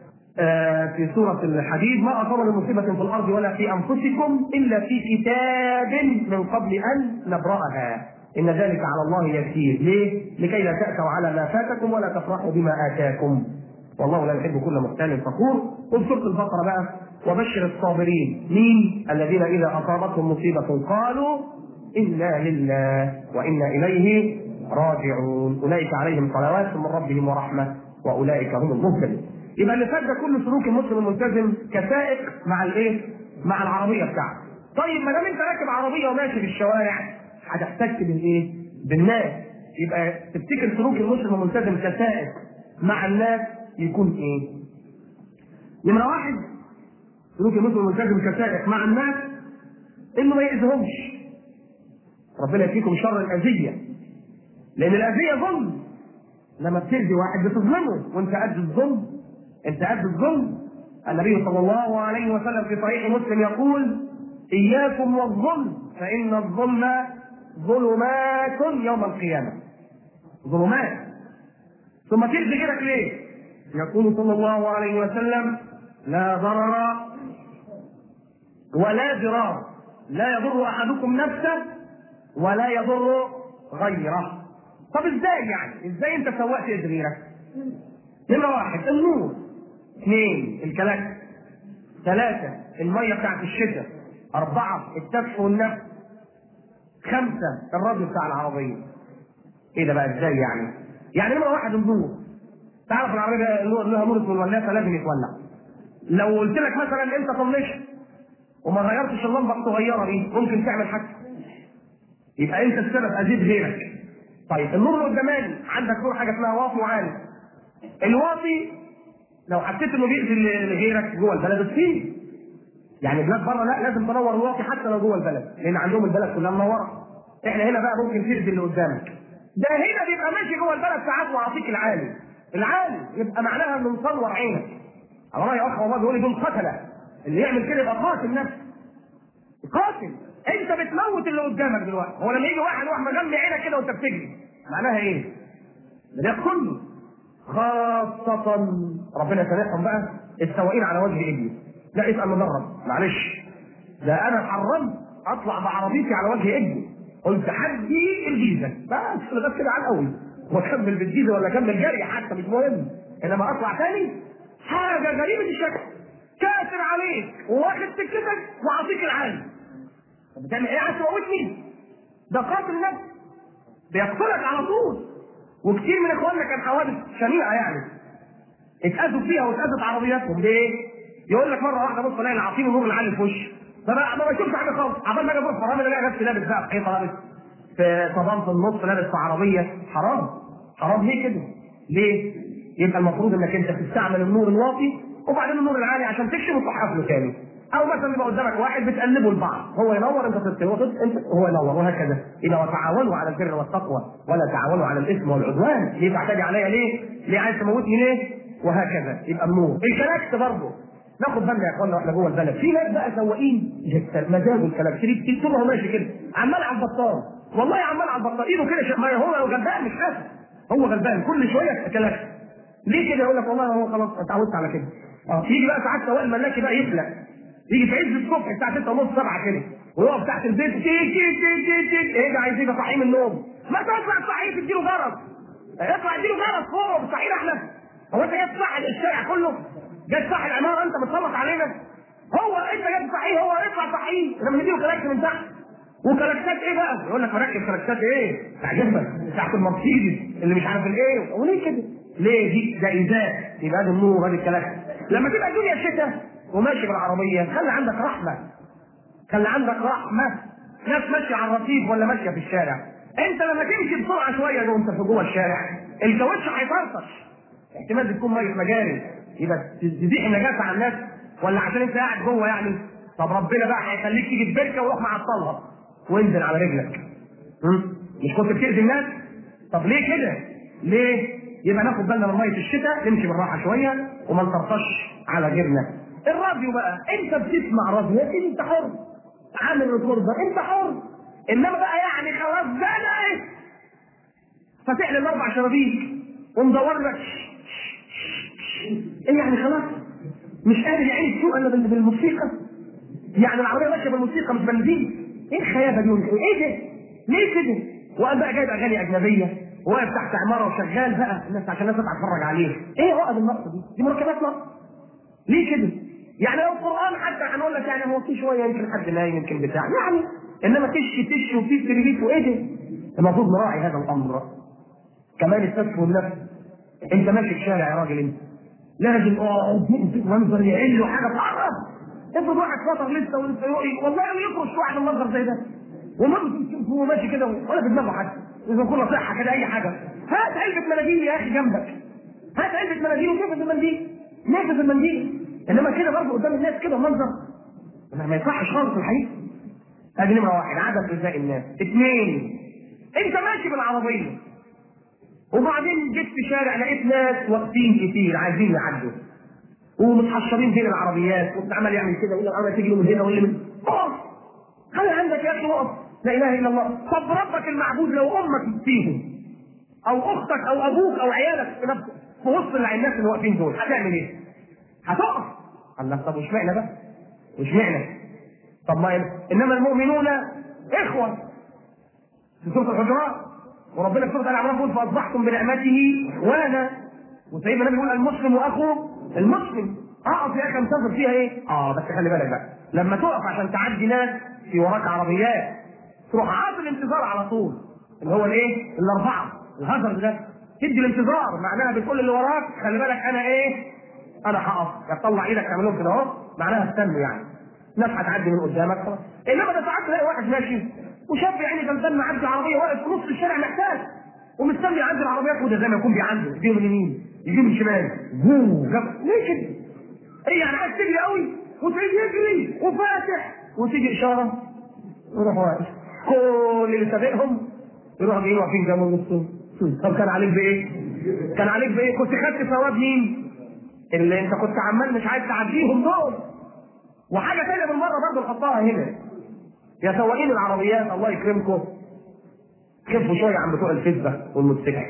في سورة الحديد ما أصاب من مصيبة في الأرض ولا في أنفسكم إلا في كتاب من قبل أن نبرأها إن ذلك على الله يسير ليه؟ لكي لا تأسوا على ما فاتكم ولا تفرحوا بما آتاكم والله لا يحب كل مختال فخور قل سورة البقرة بقى وبشر الصابرين مين؟ الذين إذا أصابتهم مصيبة قالوا إنا لله وإنا إليه راجعون اولئك عليهم صلوات من ربهم ورحمه واولئك هم المهتدون يبقى اللي فات ده كل سلوك المسلم الملتزم كسائق مع الايه؟ مع العربيه بتاعته. طيب ما دام انت راكب عربيه وماشي في الشوارع هتحتك بالايه؟ بالناس يبقى تفتكر سلوك المسلم الملتزم كسائق مع الناس يكون ايه؟ نمره واحد سلوك المسلم الملتزم كسائق مع الناس انه ما يأذيهمش ربنا يكفيكم شر الاذيه لان الاذيه ظلم لما بتأذي واحد بتظلمه وانت قد الظلم انت قد الظلم النبي صلى الله عليه وسلم في صحيح مسلم يقول اياكم والظلم فان الظلم ظلمات يوم القيامه ظلمات ثم تأذي غيرك ليه؟ يقول صلى الله عليه وسلم لا ضرر ولا ضرار لا يضر احدكم نفسه ولا يضر غيره طب ازاي يعني؟ ازاي انت سواق تأذي غيرك؟ نمرة واحد النور اثنين الكلاكس ثلاثة المية بتاعت الشتاء أربعة التف والنفس خمسة الراديو بتاع العربية ايه ده بقى ازاي يعني؟ يعني نمرة واحد النور تعرف العربية النور لها نور اسمه الولاده لازم يتولع لو قلت لك مثلا انت طنشت وما غيرتش اللمبة الصغيرة دي ممكن تعمل حادثة يبقى انت السبب اذيت غيرك طيب النور اللي قداماني عندك نور حاجه اسمها واطي وعالي الواطي لو حسيت انه بيأذي لغيرك جوه البلد فيه يعني بلاد بره لا لازم تنور الواطي حتى لو جوه البلد لان عندهم البلد كلها منوره احنا هنا بقى ممكن تأذي اللي قدامك ده هنا بيبقى ماشي جوه البلد ساعات وعاطيك العالي العالي يبقى معناها انه مصور عينك الله يا اخ والله بيقول لي دول قتله اللي يعمل كده يبقى قاتل نفسه قاتل انت بتموت اللي قدامك دلوقتي هو لما يجي واحد واحد مجمع عينك كده وانت بتجري معناها ايه؟ ده يقتلني خاصة ربنا يسامحهم بقى السواقين على وجه ابني لا اسأل مجرد معلش ده انا حرمت اطلع بعربيتي على وجه ابني قلت حدي الجيزه بس لغايه كده على الاول واكمل بالجيزه ولا اكمل جري حتى مش مهم انما اطلع تاني حاجه غريبه الشكل كاسر عليك وواخد سكتك وعطيك العالي طب بتعمل ايه عايز تموتني؟ ده قاتل نفس بيقتلك على طول وكتير من اخواننا كان حوادث شنيعه يعني اتأذوا فيها واتأذت عربياتهم ليه؟ يقول لك مره واحده بص الاقي العصير النور العالي في وشي فبقى ما بشوفش حاجه خالص عبال ما اجي ابص حرام الاقي نفسي لابس بقى في حيطه لابس في طبان في النص لابس في عربيه حرام حرام ليه كده؟ ليه؟ يبقى المفروض انك انت تستعمل النور الواطي وبعدين النور العالي عشان تكشف وتحف له تاني او مثلا يبقى قدامك واحد بتقلبوا لبعض هو ينور انت تطفي هو تطفي انت هو ينور وهكذا يبقى وتعاونوا على البر والتقوى ولا تعاونوا على الاثم والعدوان ليه تعتدي عليا ليه؟ ليه عايز تموتني ليه؟ وهكذا يبقى النور الكلاكس برضه ناخد بالنا يا اخوانا واحنا جوه البلد في ناس بقى سواقين جدا مزاجه الكلاكس تيجي طول ما هو ماشي كده عمال على البطال والله عمال على البطال ايده كده شا- ما هو غلبان مش حاسس هو غلبان كل شويه كلاكس ليه كده يقول لك والله هو خلاص اتعودت على كده اه يجي بقى ساعات سواق الملاكي بقى يفلق يجي في عز الصبح الساعه 6 ونص 7 كده ويقف تحت البيت تيك تيك تيك تيك تيك ايه ده عايزين يصحيه من النوم ما تطلع تصحيه تديله جرس اطلع اديله جرس فوق بتصحينا احنا هو انت جاي تصحي الشارع كله جاي تصحي العماره انت بتسلط علينا هو انت جاي تصحيه هو اطلع صحيه لما نديله كلاكس من تحت وكلاكسات ايه بقى؟ يقول لك مركب كلاكسات ايه؟ تعجبك بتاعت المرسيدس اللي مش عارف الايه وليه كده؟ ليه دي ده ايذاء يبقى ده النور وادي الكلاكس لما تبقى الدنيا شتاء وماشي بالعربيه خلي عندك رحمه خلي عندك رحمه ناس ماشيه على الرصيف ولا ماشيه في الشارع انت لما تمشي بسرعه شويه وانت في جوه الشارع الكاوتش هيطرطش احتمال دي تكون ميه مجاري يبقى تزيح النجاسه على الناس ولا عشان انت قاعد جوه يعني طب ربنا بقى هيخليك تيجي في بركه وروح معطلها وانزل على رجلك م? مش كنت بتأذي الناس طب ليه كده ليه يبقى ناخد بالنا من ميه الشتاء نمشي بالراحه شويه وما نطرطش على غيرنا الراديو بقى انت بتسمع راديو انت حر عامل ريكوردر انت حر انما بقى يعني خلاص ده انا ايه فاتح لي الاربع شبابيك ومدور لك ايه يعني خلاص مش قادر يعيش السوق الا بال- بالموسيقى يعني العربيه ماشيه بالموسيقى مش بنزين ايه الخيابه دي ايه ده ليه كده وقال بقى جايب اغاني اجنبيه واقف تحت عماره وشغال بقى الناس عشان الناس تطلع تتفرج عليه ايه عقد النقص دي دي مركبات نقص ليه كده يعني لو القران حتى هنقول لك يعني هو في شويه يمكن حد نايم يمكن بتاع يعني انما تش تش وفي تريبيت وايه ده المفروض نراعي هذا الامر كمان السفك والنفس انت ماشي في الشارع يا راجل انت لازم اه منظر يعل حاجه تعرف افرض واحد فطر لسه ولسه يقعي والله يفرش واحد المنظر زي ده وهو ماشي كده ولا في دماغه حاجه اذا كل صحه كده اي حاجه هات علبه مناديل يا اخي جنبك هات علبه مناديل وشوف المنديل نفذ المنديل انما كده برضه قدام الناس كده منظر ما يصحش خالص الحقيقه ادي نمره واحد عدد غذاء الناس اثنين انت ماشي بالعربيه وبعدين جيت في شارع لقيت ناس واقفين كتير عايزين يعدوا ومتحشرين بين العربيات وعمال يعمل كده يقول العربيه تيجي من هنا واللي من اقف خلي عندك يا اخي وقف لا اله الا الله طب ربك المعبود لو امك فيهم او اختك او ابوك او عيالك في نفسك في وسط الناس اللي واقفين دول هتعمل ايه؟ هتقف الله طب واشمعنى بقى؟ واشمعنى؟ طب ما انما المؤمنون اخوه في سوره الحجرات وربنا في سوره العمران بيقول فاصبحتم بنعمته اخوانا وسيدنا النبي يقول المسلم واخوه المسلم اقف يا اخي انتظر فيها ايه؟ اه بس خلي بالك بقى لما تقف عشان تعدي ناس في وراك عربيات تروح عاطل الانتظار على طول اللي هو الايه؟ الاربعه الهزر ده تدي الانتظار معناها بتقول اللي وراك خلي بالك انا ايه؟ انا هقف تطلع ايدك تعمل لهم كده اهو معناها استنوا يعني ناس هتعدي من قدامك خلاص انما ده ساعات تلاقي واحد ماشي وشاب يعني غلبان معدي عربيه واقف في نص الشارع محتاج ومستني يعدي العربيات وده زي ما يكون بيعدي يجي من اليمين يجي من الشمال ليه كده؟ ايه يعني عايز تجري قوي وتيجي يجري وفاتح وتيجي اشاره ويروح واقف كل اللي سابقهم يروحوا جايين واقفين جنبه نصهم طب كان عليك بايه؟ كان عليك بايه؟ كنت خدت ثواب مين؟ اللي انت كنت عمال مش عايز تعديهم دول وحاجه ثانيه بالمره برضه نحطها هنا يا سواقين العربيات الله يكرمكم خفوا شويه عن بتوع الفزه والموتوسيكل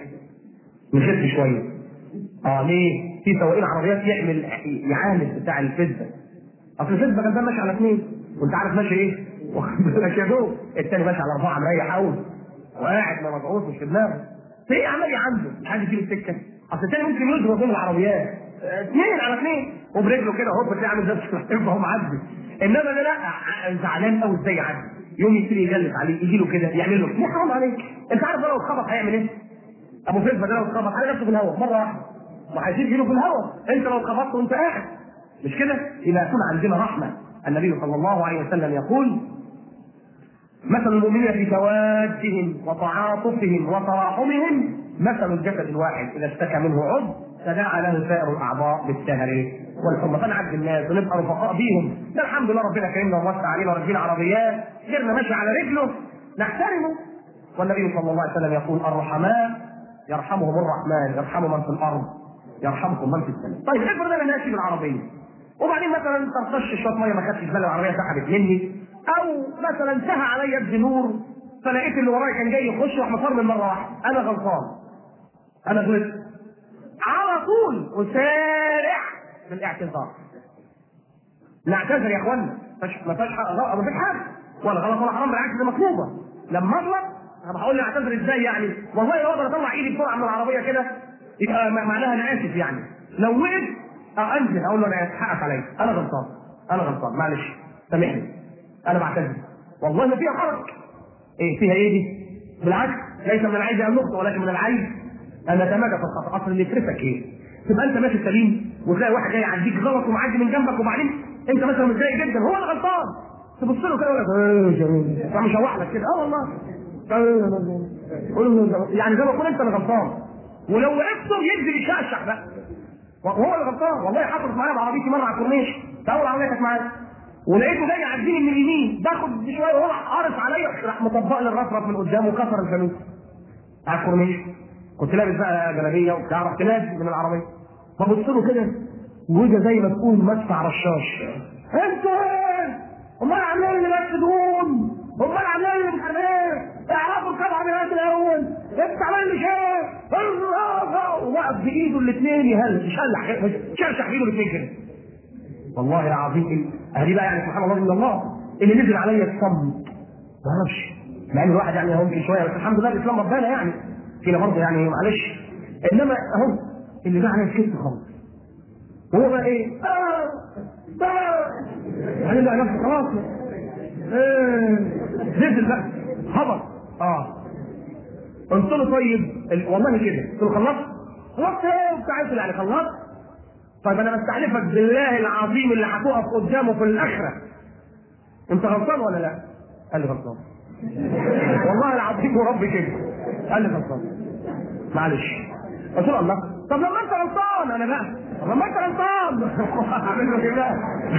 نخف شويه اه ليه؟ في سواقين عربيات يعمل يعاند بتاع الفزه اصل الفزه كان ده ماشي على اثنين وانت عارف ماشي ايه؟ واخد بالك يا دوب الثاني ماشي على اربعه مريح قوي وقاعد ما مضغوط مش في دماغه في عمال عنده مش عايز يجيب السكه اصل الثاني ممكن يضرب بين العربيات اثنين على اثنين وبرجله كده هوب تلاقي عامل زي السلحفاه هو معدي انما ده لا زعلان قوي ازاي يعدي يوم يبتدي يجلس عليه يجي له كده يعمل له يا حرام عليك انت عارف لو اتخبط هيعمل ايه؟ ابو فلفل ده لو اتخبط على نفسه في الهواء مره واحده ما هيسيب ايده في الهواء انت لو اتخبطت وانت قاعد مش كده؟ يبقى يكون عندنا رحمه النبي صلى الله عليه وسلم يقول مثل المؤمنين في توادهم وتعاطفهم وتراحمهم مثل الجسد الواحد اذا اشتكى منه عضو تداعى له سائر الاعضاء بالسهر والحمى فنعدي الناس ونبقى رفقاء بيهم ده الحمد لله ربنا كرمنا ووسع علينا وراكبين عربيات غيرنا ماشي على رجله نحترمه والنبي صلى الله عليه وسلم يقول الرحماء يرحمهم الرحمن يرحم من في الارض يرحمكم من في السماء طيب افرض انا ماشي بالعربيه وبعدين مثلا ترطش شويه ميه ما خدتش بالي العربيه سحبت مني او مثلا انتهى عليا الزنور فلقيت اللي ورايا كان جاي يخش راح مفر مره واحده انا غلطان انا غلطت على طول اسارع بالاعتذار نعتذر يا اخوانا ما فيش ما فيش حاجه ولا غلط ولا حرام بالعكس دي مطلوبه لما اغلط طب هقول لي اعتذر ازاي يعني والله لو اقدر اطلع ايدي بسرعه من العربيه كده يبقى معناها انا اسف يعني لو وقف اه انزل اقول له انا اسف حقك عليا انا غلطان انا غلطان معلش سامحني انا بعتذر والله ما فيها حرج ايه فيها ايه دي؟ بالعكس ليس من العيب ان نخطئ ولكن من العيب ان نتمادى في الخطا اصل اللي يفرسك ايه؟ تبقى انت ماشي سليم وتلاقي واحد جاي يعديك غلط ومعدي من جنبك وبعدين انت مثلا متضايق جدا هو اللي غلطان تبص له كده يقول لك راح مشوح لك كده اه والله يعني زي ما تكون انت اللي غلطان ولو وقفته ينزل يشعشع بقى وهو اللي غلطان والله حصلت معايا بعربيتي مره على الكورنيش ده اول عربيه كانت معايا ولقيته جاي يعديني من اليمين باخد شويه وهو قارص عليا راح مطبق لي الرفرف من قدامه وكسر الفانوس على الكورنيش كنت لابس بقى جلابيه وبتاع رحت نازل من العربيه فبص له كده وجه زي ما تكون مدفع رشاش انت امال عاملين اللي بس دون امال عاملين اللي مش عارف ايه اعرفوا القطعه من الاول انت عامل لي شيء وقف بايده الاثنين يهل يشلح شرشح بايده الاثنين كده والله العظيم اهدي بقى يعني سبحان الله من الله اللي نزل عليا الصمت ما اعرفش مع ان الواحد يعني ممكن شويه بس الحمد لله الاسلام ربنا يعني فينا برضه يعني معلش انما اهو اللي بقى عليا الكتف خالص هو بقى ايه؟ آه آه يعني بقى نفسه خلاص آه نزل بقى هبط اه قلت له طيب ال- والله كده قلت له خلصت؟ خلصت ايه وبتاع إيه؟ يعني خلصت؟ طيب انا بستحلفك بالله العظيم اللي هتقف قدامه في الاخره انت غلطان ولا لا؟ قال لي غلطان والله العظيم ورب كده قال لي غلطان معلش قلت له الله طب لما انت غلطان انا بقى طب لما انت غلطان اعمل له ايه بقى؟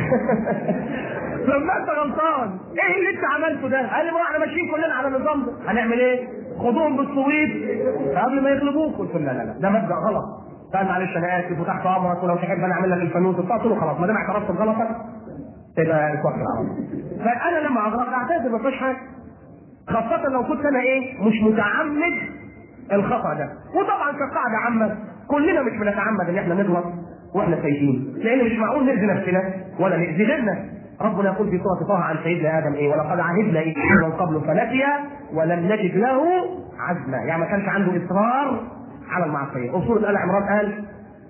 لما انت غلطان ايه اللي انت عملته ده؟ قال لي ما احنا ماشيين كلنا على النظام ده هنعمل ايه؟ خدوهم بالصويت قبل ما يغلبوك قلت له لا لا لا ده مبدا غلط قال معلش انا اسف وتحت امرك ولو تحب انا اعمل لك الفانوس وبتاع قلت له خلاص ما دام اعترفت بغلطك تبقى توكل على الله فانا لما اغلط اعتذر ما فيش حاجه خاصة لو كنت انا ايه مش متعمد الخطأ ده وطبعا كقاعدة عامة كلنا مش بنتعمد ان احنا نغلط واحنا سيئين لان مش معقول نأذي نفسنا ولا نأذي غيرنا ربنا يقول في سورة طه عن سيدنا ادم ايه ولقد عهدنا اليه من قبل فنسي ولم نجد له عزما يعني ما كانش عنده اصرار على المعصية وسورة ال عمران قال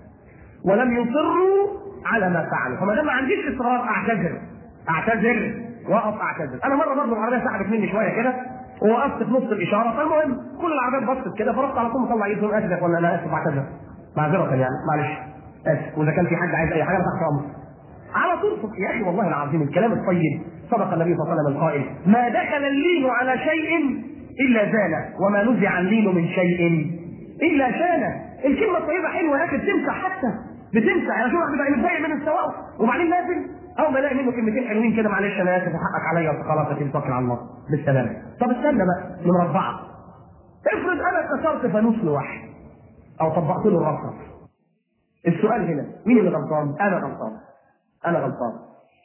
ولم يصروا على ما فعلوا فما دام ما عنديش اصرار اعتذر اعتذر واقف اعتذر انا مره برضه العربيه سحبت مني شويه كده ووقفت في نص الاشاره فالمهم كل العربيات بصت كده فرحت على طول مطلع ايدهم اسف ولا انا اسف اعتذر معذره يعني معلش اسف واذا كان في حد عايز اي حاجه أنا تحت امر على طول فك- يا اخي والله العظيم الكلام الطيب صدق النبي صلى الله عليه وسلم القائل ما دخل اللين على شيء الا زانه وما نزع اللين من شيء الا شانه الكلمه الطيبه حلوه يا اخي بتمسح حتى بتمسح يعني شو واحد بيبقى متضايق من السواق وبعدين نازل اول ما الاقي منه كلمتين حلوين كده معلش انا اسف حقك عليا خلاص يا سيدي توكل على الله بالسلامه طب استنى بقى من اربعه افرض انا كسرت فانوس لواحد او طبقت له الرصاص السؤال هنا مين اللي غلطان؟ انا غلطان انا غلطان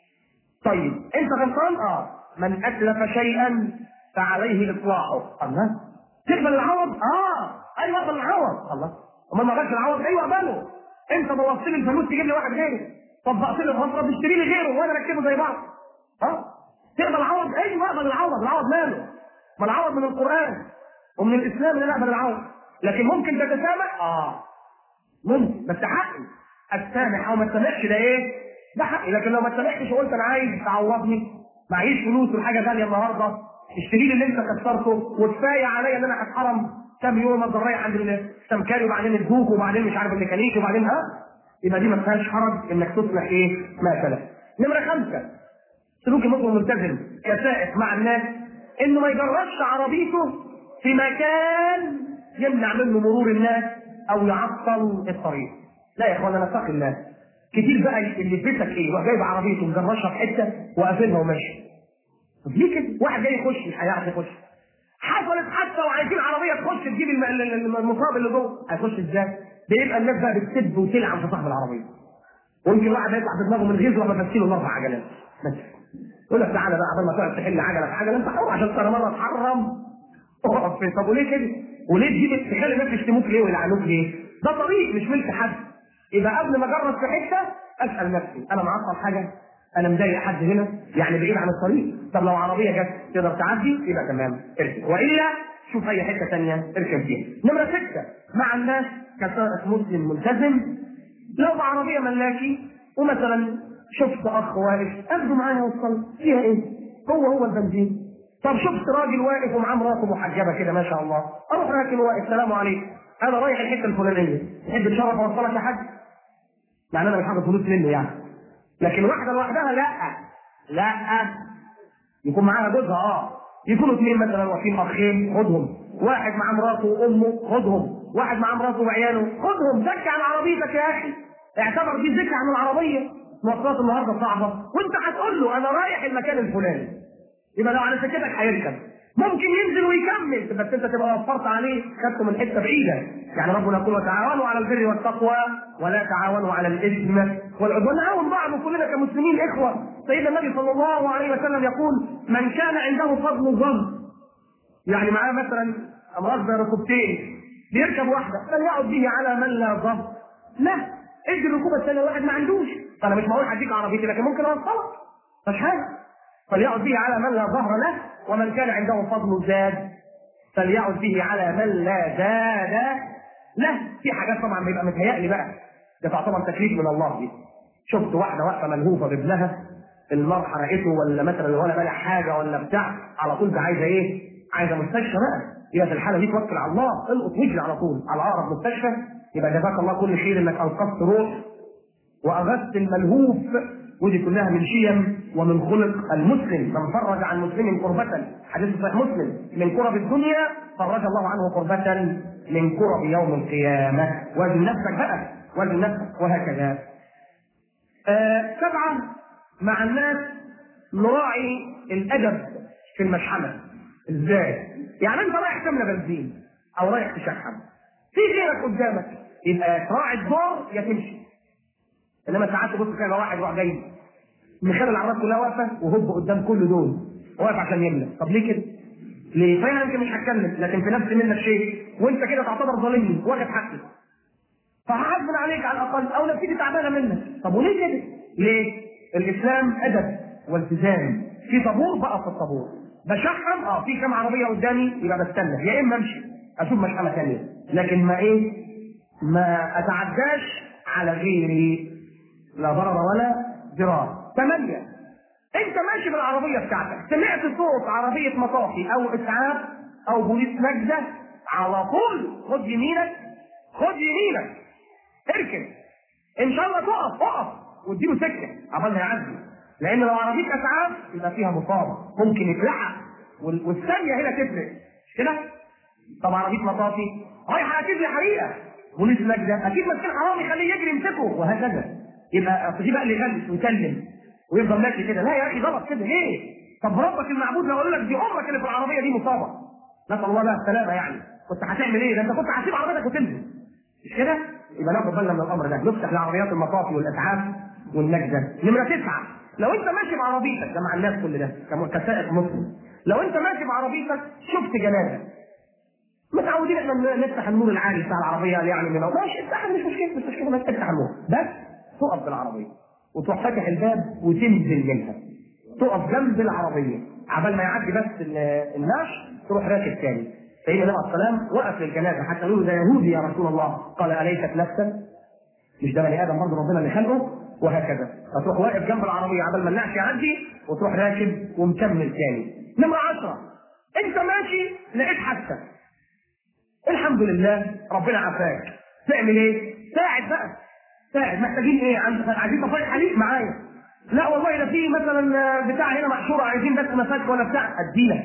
طيب انت غلطان اه من اتلف شيئا فعليه اصلاحه الله تقبل العوض اه ايوه اقبل العوض الله امال ما قبلش العوض ايوه اقبله انت بوظت لي الفلوس تجيب لي واحد غيري طبقت لي الغفره تشتري لي غيره وانا اركبه زي بعض اه تقبل العوض ايوه اقبل العوض العوض ماله ما العوض من القران ومن الاسلام ان انا اقبل العوض لكن ممكن تتسامح اه ممكن بس حقي استامح او ما استامحش ده ايه؟ ده حقي لكن لو ما استامحتش وقلت انا عايز تعوضني معيش فلوس والحاجه غاليه النهارده اشتري لي اللي انت كسرته وكفايه عليا ان انا هتحرم كام يوم افضل رايح عند السمكري وبعدين البوك وبعدين مش عارف الميكانيكي وبعدين ها يبقى دي ما فيهاش حرج انك تصلح ايه ما سلف. نمره خمسه سلوك المسلم الملتزم كسائق مع الناس انه ما يجربش عربيته في مكان يمنع منه مرور الناس او يعطل الطريق لا يا اخوانا نتقي الله كتير بقى اللي في بيتك ايه يروح جايب عربيته مجرشها في حته وقافلها وماشي طب ليه كده؟ واحد جاي يخش مش هيعرف يخش حصلت حادثه وعايزين عربيه تخش تجيب الم- ال- ال- المصاب اللي جوه هيخش ازاي؟ بيبقى الناس بقى بتسب وتلعن في صاحب العربيه ويمكن واحد يطلع في دماغه من غيظ وما تمثيله الاربع عجلات بس يقول لك تعالى بقى قبل ما تقعد تحل عجله في عجله انت حر عشان ترى مره تحرم اقف فين طب وليه كده؟ وليه تجيب تخلي الناس يشتموك ليه ويلعنوك ليه؟ ده طريق مش ملك حد يبقى قبل ما اجرب في حته اسال نفسي انا معطل حاجه انا مضايق حد هنا يعني بعيد عن الطريق طب لو عربيه جت تقدر تعدي يبقى تمام اركب والا شوف اي حته ثانيه اركب فيها نمره سته مع الناس كسائق مسلم ملتزم لو بعربيه ملاكي ومثلا شفت اخ واقف اخده معايا اوصل فيها ايه؟ هو هو البنزين طب شفت راجل واقف ومعاه مراته محجبه كده ما شاء الله اروح راكن واقف سلام عليكم انا رايح الحته الفلانيه تحب تشرف اوصلك يا حاج؟ مع ان انا مش هاخد فلوس منه يعني لكن واحده لوحدها لا لا يكون معاها جوزها اه يكونوا اثنين مثلا واقفين اخين خدهم واحد مع مراته وامه خدهم واحد مع مراته وعياله خدهم زكي عن عربيتك يا اخي اعتبر دي زكي عن العربيه مواصلات النهارده صعبه وانت هتقول له انا رايح المكان الفلاني يبقى لو على سكتك هيركب ممكن ينزل ويكمل بس انت تبقى وفرت عليه خدته من حته بعيده يعني ربنا يقول وتعاونوا على البر والتقوى ولا تعاونوا على الاثم والعدوان نعاون بعض كلنا كمسلمين اخوه سيدنا النبي صلى الله عليه وسلم يقول من كان عنده فضل ظن يعني معاه مثلا امراض زي ركوبتين بيركب واحده فليعد به على من لا ظن لا ادي الركوبه الثانيه واحد ما عندوش فانا مش معقول هديك عربيتي لكن ممكن اوصلك مش حاجه فليعد به على من لا ظهر له ومن كان عنده فضل زاد فليعد به على من لا زاد له في حاجات طبعا بيبقى متهيألي بقى ده تعتبر تكليف من الله دي شفت واحده واقفه ملهوفه بابنها النار حرقته ولا مثلا ولا بلع حاجه ولا بتاع على طول ده عايزه ايه؟ عايزه مستشفى بقى يبقى في الحاله دي توكل على الله القط واجري على طول على اقرب مستشفى يبقى جزاك الله كل خير انك انقذت روح واغثت الملهوف ودي كلها من شيم ومن خلق المسلم من فرج عن مسلم كربة حديث صحيح مسلم من كرب الدنيا فرج الله عنه كربة من كرب يوم القيامة وزن نفسك بقى وزن نفسك وهكذا آه سبعة مع الناس نراعي الأدب في المشحنة ازاي؟ يعني انت رايح تملى بنزين او رايح تشحن في غيرك قدامك يبقى تراعي الدور يا تمشي انما ساعات تبص كده واحد يروح جاي مخلي العربيات كلها واقفه وهوب قدام كل دول واقف عشان يملى طب ليه كده؟ ليه؟ فانا يمكن مش هتكلم لكن في نفس منك شيء وانت كده تعتبر ظالمني واخد حقي فهحاسبن عليك على الاقل او نفسيتي تعبانه منك طب وليه كده؟ ليه؟ الاسلام ادب والتزام في طابور بقى في الطابور بشحن اه في كام عربيه قدامي يبقى بستنى يا اما امشي اشوف مشحنه ثانيه لكن ما ايه ما اتعداش على غيري لا ضرر ولا ضرار ثمانية انت ماشي بالعربية بتاعتك سمعت صوت عربية مطافي او اسعاف او بوليس نجدة على طول خد يمينك خد يمينك اركن ان شاء الله تقف اقف واديله سكة عبال ما يعدي لان لو عربية اسعاف يبقى فيها مصابة ممكن يتلحق وال- والثانية هنا تفرق مش كده؟ طب عربية مطافي رايحة اكيد لحريقة بوليس نجدة اكيد ماسكين حرامي يخليه يجري يمسكه وهكذا يبقى اصل دي بقى اللي يغلس ويكلم ويفضل ماشي كده لا يا اخي غلط كده ليه؟ طب ربك المعبود لو قال لك دي امك اللي في العربيه دي مصابه نسال الله لها السلامه يعني كنت هتعمل ايه؟ ده انت كنت هتسيب عربيتك وتنزل مش كده؟ يبقى ناخد بالنا من الامر ده نفتح لعربيات المطافي والاسعاف والنجده نمره تسعه لو انت ماشي بعربيتك ده مع الناس كل ده كم- كسائق مسلم لو انت ماشي بعربيتك شفت جنازه متعودين احنا نفتح النور العالي بتاع العربيه يعني من ماشي افتح مش مشكله مش مشكله بس افتح النور بس تقف بالعربيه وتروح فاتح الباب وتنزل منها تقف جنب العربيه عبال ما يعدي بس ال- الناش تروح راكب تاني سيدنا النبي عليه السلام وقف للجنازه حتى يقولوا ده يهودي يا رسول الله قال اليست نفسا مش ده بني ادم برضه ربنا اللي خلقه وهكذا فتروح واقف جنب العربيه عبال ما النعش يعدي وتروح راكب ومكمل تاني نمره 10 انت ماشي لقيت حادثه الحمد لله ربنا عافاك تعمل ايه؟ ساعد بقى ساعد محتاجين ايه؟ عند- عايزين طفايه حليب معايا لا والله ده في مثلا بتاع هنا محشوره عايزين بس مساج ولا بتاع اديلك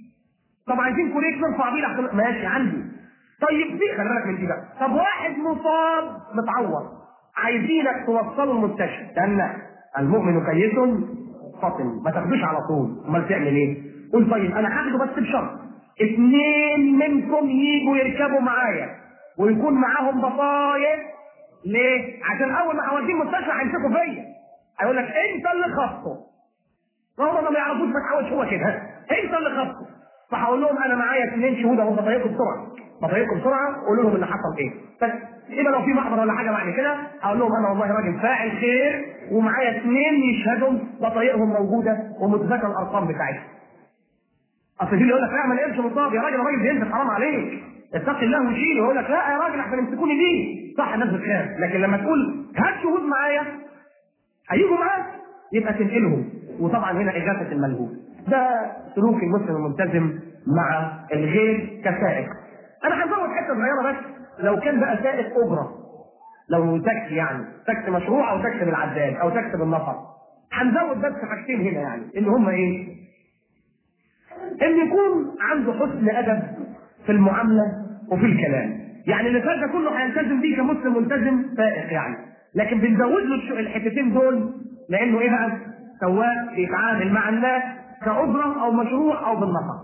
طب عايزين كوريك نرفع بيه لحسن ماشي عندي طيب دي خلي بالك من دي بقى طب واحد مصاب متعور عايزينك توصله المستشفى استنى المؤمن كيس فطن ما تاخدوش على طول امال تعمل ايه؟ قول طيب انا هاخده بس بشرط اثنين منكم يجوا يركبوا معايا ويكون معاهم بطايق ليه؟ عشان اول ما اوديه المستشفى هيمسكوا فيا هيقول لك انت اللي خبطه هم ما يعرفوش ما تحاولش هو كده انت اللي خبطه فهقول لهم انا معايا اثنين شهود اهو بطايقكم بسرعه بطايقكم بسرعه قولوا لهم اللي حصل ايه بس يبقى لو في محضر ولا حاجه بعد كده هقول لهم انا والله راجل فاعل خير ومعايا اثنين يشهدوا بطايقهم موجوده ومتذكر الارقام بتاعتهم اصل في اللي يقول لك لا ما نقلش مصاب يا راجل الراجل بينزل حرام عليك اتق الله وشيله يقول لك لا يا راجل احسن يمسكوني بيه صح الناس بتخاف لكن لما تقول هات شهود معايا هيجوا معاك يبقى تنقلهم وطبعا هنا اغاثه الملهوف ده سلوك المسلم الملتزم مع الغير كسائق انا هزود حته صغيره بس لو كان بقى سائق اجره لو تاكسي يعني تاكسي مشروع او تاكسي بالعداد او تاكسي بالنفر هنزود بس حاجتين هنا يعني اللي هم ايه؟ ان يكون عنده حسن ادب في المعامله وفي الكلام يعني اللي فات ده كله هيلتزم بيه كمسلم ملتزم سائق يعني لكن بنزود له الش- الحتتين دول لانه ايه بقى؟ سواق بيتعامل مع الناس كأجرة او مشروع او بالنفر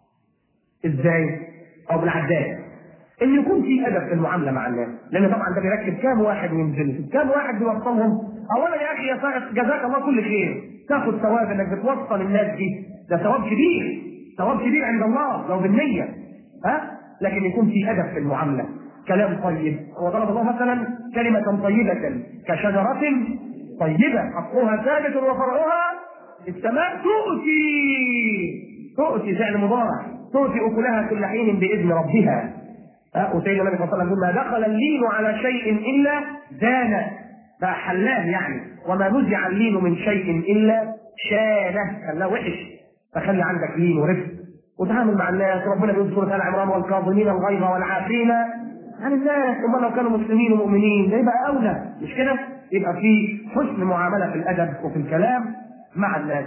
ازاي؟ او بالعداد ان يكون في ادب في المعامله مع الناس لان طبعا ده بيركب كام واحد من جنسه كام واحد بيوصلهم اولا يا اخي يا سائق جزاك الله كل خير تاخد ثواب انك بتوصل الناس دي ده ثواب كبير ثواب كبير عند الله لو بالنية ها لكن يكون في أدب في المعاملة كلام طيب وضرب الله مثلا كلمة طيبة كشجرة طيبة أصلها ثابت وفرعها في السماء تؤتي تؤتي فعل مضارع تؤتي أكلها كل حين بإذن ربها ها وسيدنا النبي صلى الله عليه وسلم يقول ما دخل اللين على شيء إلا زان بقى حلال يعني وما نزع اللين من شيء إلا شانه خلاه وحش فخلي عندك لين ورفق وتعامل مع الناس ربنا بيقول في سوره ال عمران والكاظمين الغيظ والعافين عن الناس هم لو كانوا مسلمين ومؤمنين ده يبقى اولى مش كده؟ يبقى في حسن معامله في الادب وفي الكلام مع الناس.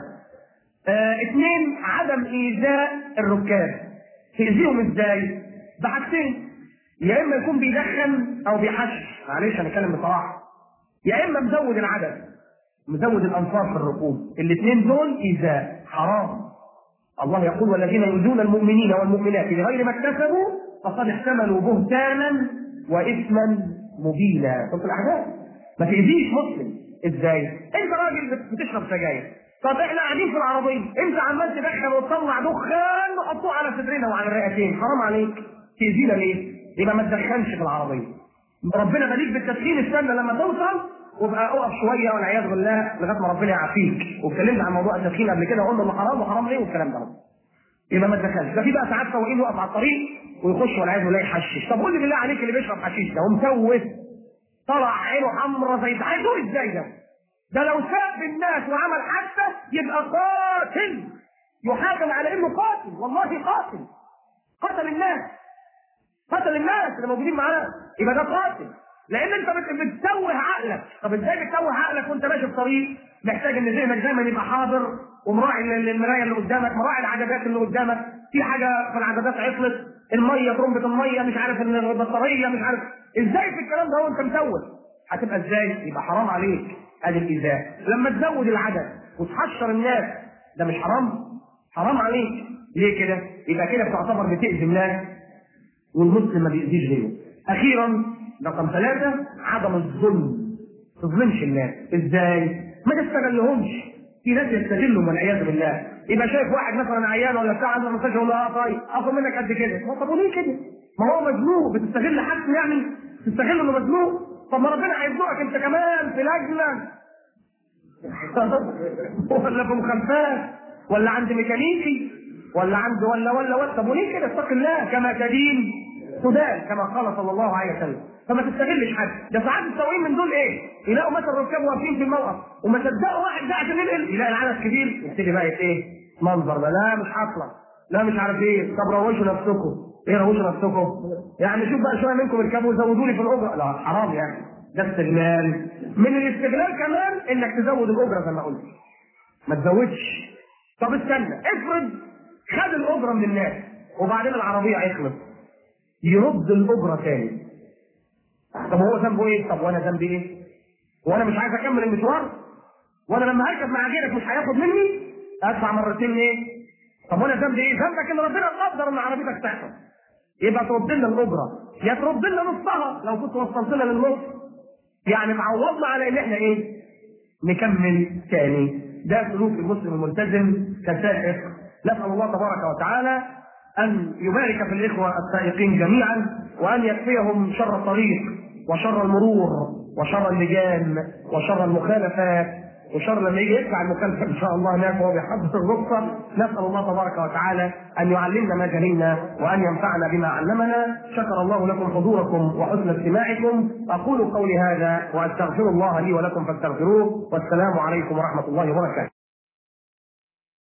آه اثنين عدم ايذاء الركاب. تاذيهم ازاي؟ بحاجتين يا اما يكون بيدخن او بيحشش معلش هنتكلم بصراحه يا اما مزود العدد مزود الانصار في الركوب الاثنين دول ايذاء حرام الله يقول والذين يؤذون المؤمنين والمؤمنات بغير ما اكتسبوا فقد احتملوا بهتانا واثما مبينا شوف الاحداث ما تاذيش مسلم ازاي؟ انت راجل بتشرب سجاير طب احنا قاعدين في العربيه انت عمال تدخن وتطلع دخان وحطوه على صدرنا وعلى الرئتين حرام عليك تاذينا ليه؟ يبقى ما تدخنش في العربيه ربنا غنيك بالتدخين استنى لما توصل وابقى اقف شويه والعياذ بالله لغايه ما ربنا يعافيك واتكلمنا عن موضوع التدخين قبل كده وقلنا انه حرام وحرام ليه والكلام ده يبقى ما تدخلش ده في بقى ساعات سواقين يقف على الطريق ويخش والعياذ بالله يحشش طب قول لي بالله عليك اللي بيشرب حشيش ده ومسوس طلع عينه حمرا زي عايز يقول ازاي ده؟ ده لو ساب الناس وعمل حادثه يبقى قاتل يحاكم على انه قاتل والله قاتل قتل الناس قتل الناس اللي موجودين معاه يبقى ده قاتل لان انت بت- بتتوه عقلك طب ازاي بتتوه عقلك وانت ماشي في طريق محتاج ان ذهنك دايما يبقى حاضر ومراعي ال- المرايه اللي قدامك مراعي العجبات اللي قدامك في حاجه في العجبات عطلت الميه ترمبه الميه مش عارف إن البطاريه مش عارف ازاي في الكلام ده وانت متوه هتبقى ازاي يبقى حرام عليك ادي الايذاء لما تزود العدد وتحشر الناس ده مش حرام حرام عليك ليه كده يبقى كده بتعتبر بتاذي الناس والمسلم ما بيأذيش غيره. أخيرا رقم ثلاثة عدم الظلم. ما تظلمش الناس، إزاي؟ ما تستغلهمش. في ناس يستغلهم والعياذ بالله. يبقى شايف واحد مثلا عيان ولا بتاع عنده مستشفى يقول له اه طيب اخد منك قد كده. ما طب وليه كده؟ ما هو مزنوق بتستغل حاجته يعني تستغل انه مزنوق. طب ما ربنا هيرزقك انت كمان في لجنه ولا في مخالفات ولا عند ميكانيكي ولا عند ولا ولا ولا طب وليه كده اتق الله كما تدين تدان كما قال صلى الله عليه وسلم فما تستغلش حد ده ساعات السواقين من دول ايه يلاقوا مثلا ركاب واقفين في الموقف وما صدقوا واحد ده عشان ينقل يلاقي العدد كبير يبتدي بقى ايه منظر ده لا مش حاصله لا مش عارف ايه طب روشوا نفسكم ايه روشوا نفسكم يعني شوف بقى شويه منكم اركبوا وزودوا لي في الاجره لا حرام يعني ده استغلال من الاستغلال كمان انك تزود الاجره زي ما قلت ما تزودش طب استنى افرض خد الاجره من الناس وبعدين العربيه هيخلص يرد الاجره تاني طب هو ذنبه ايه؟ طب وانا ذنبي ايه؟ وانا مش عايز اكمل المشوار؟ وانا لما هركب مع غيرك مش هياخد مني؟ ادفع مرتين ليه؟ طب وانا ذنبي ايه؟ ذنبك ان ربنا قدر ان عربيتك تحصل يبقى ترد لنا الاجره يا ترد لنا نصها لو كنت وصلت لنا للنص يعني معوضنا على ان احنا ايه؟ نكمل تاني ده سلوك المسلم الملتزم كسائق نسال الله تبارك وتعالى ان يبارك في الاخوه السائقين جميعا وان يكفيهم شر الطريق وشر المرور وشر اللجان وشر المخالفات وشر لما يجي يدفع المكلف ان شاء الله هناك وهو بيحضر الرخصه نسال الله تبارك وتعالى ان يعلمنا ما جهلنا وان ينفعنا بما علمنا شكر الله لكم حضوركم وحسن استماعكم اقول قولي هذا واستغفر الله لي ولكم فاستغفروه والسلام عليكم ورحمه الله وبركاته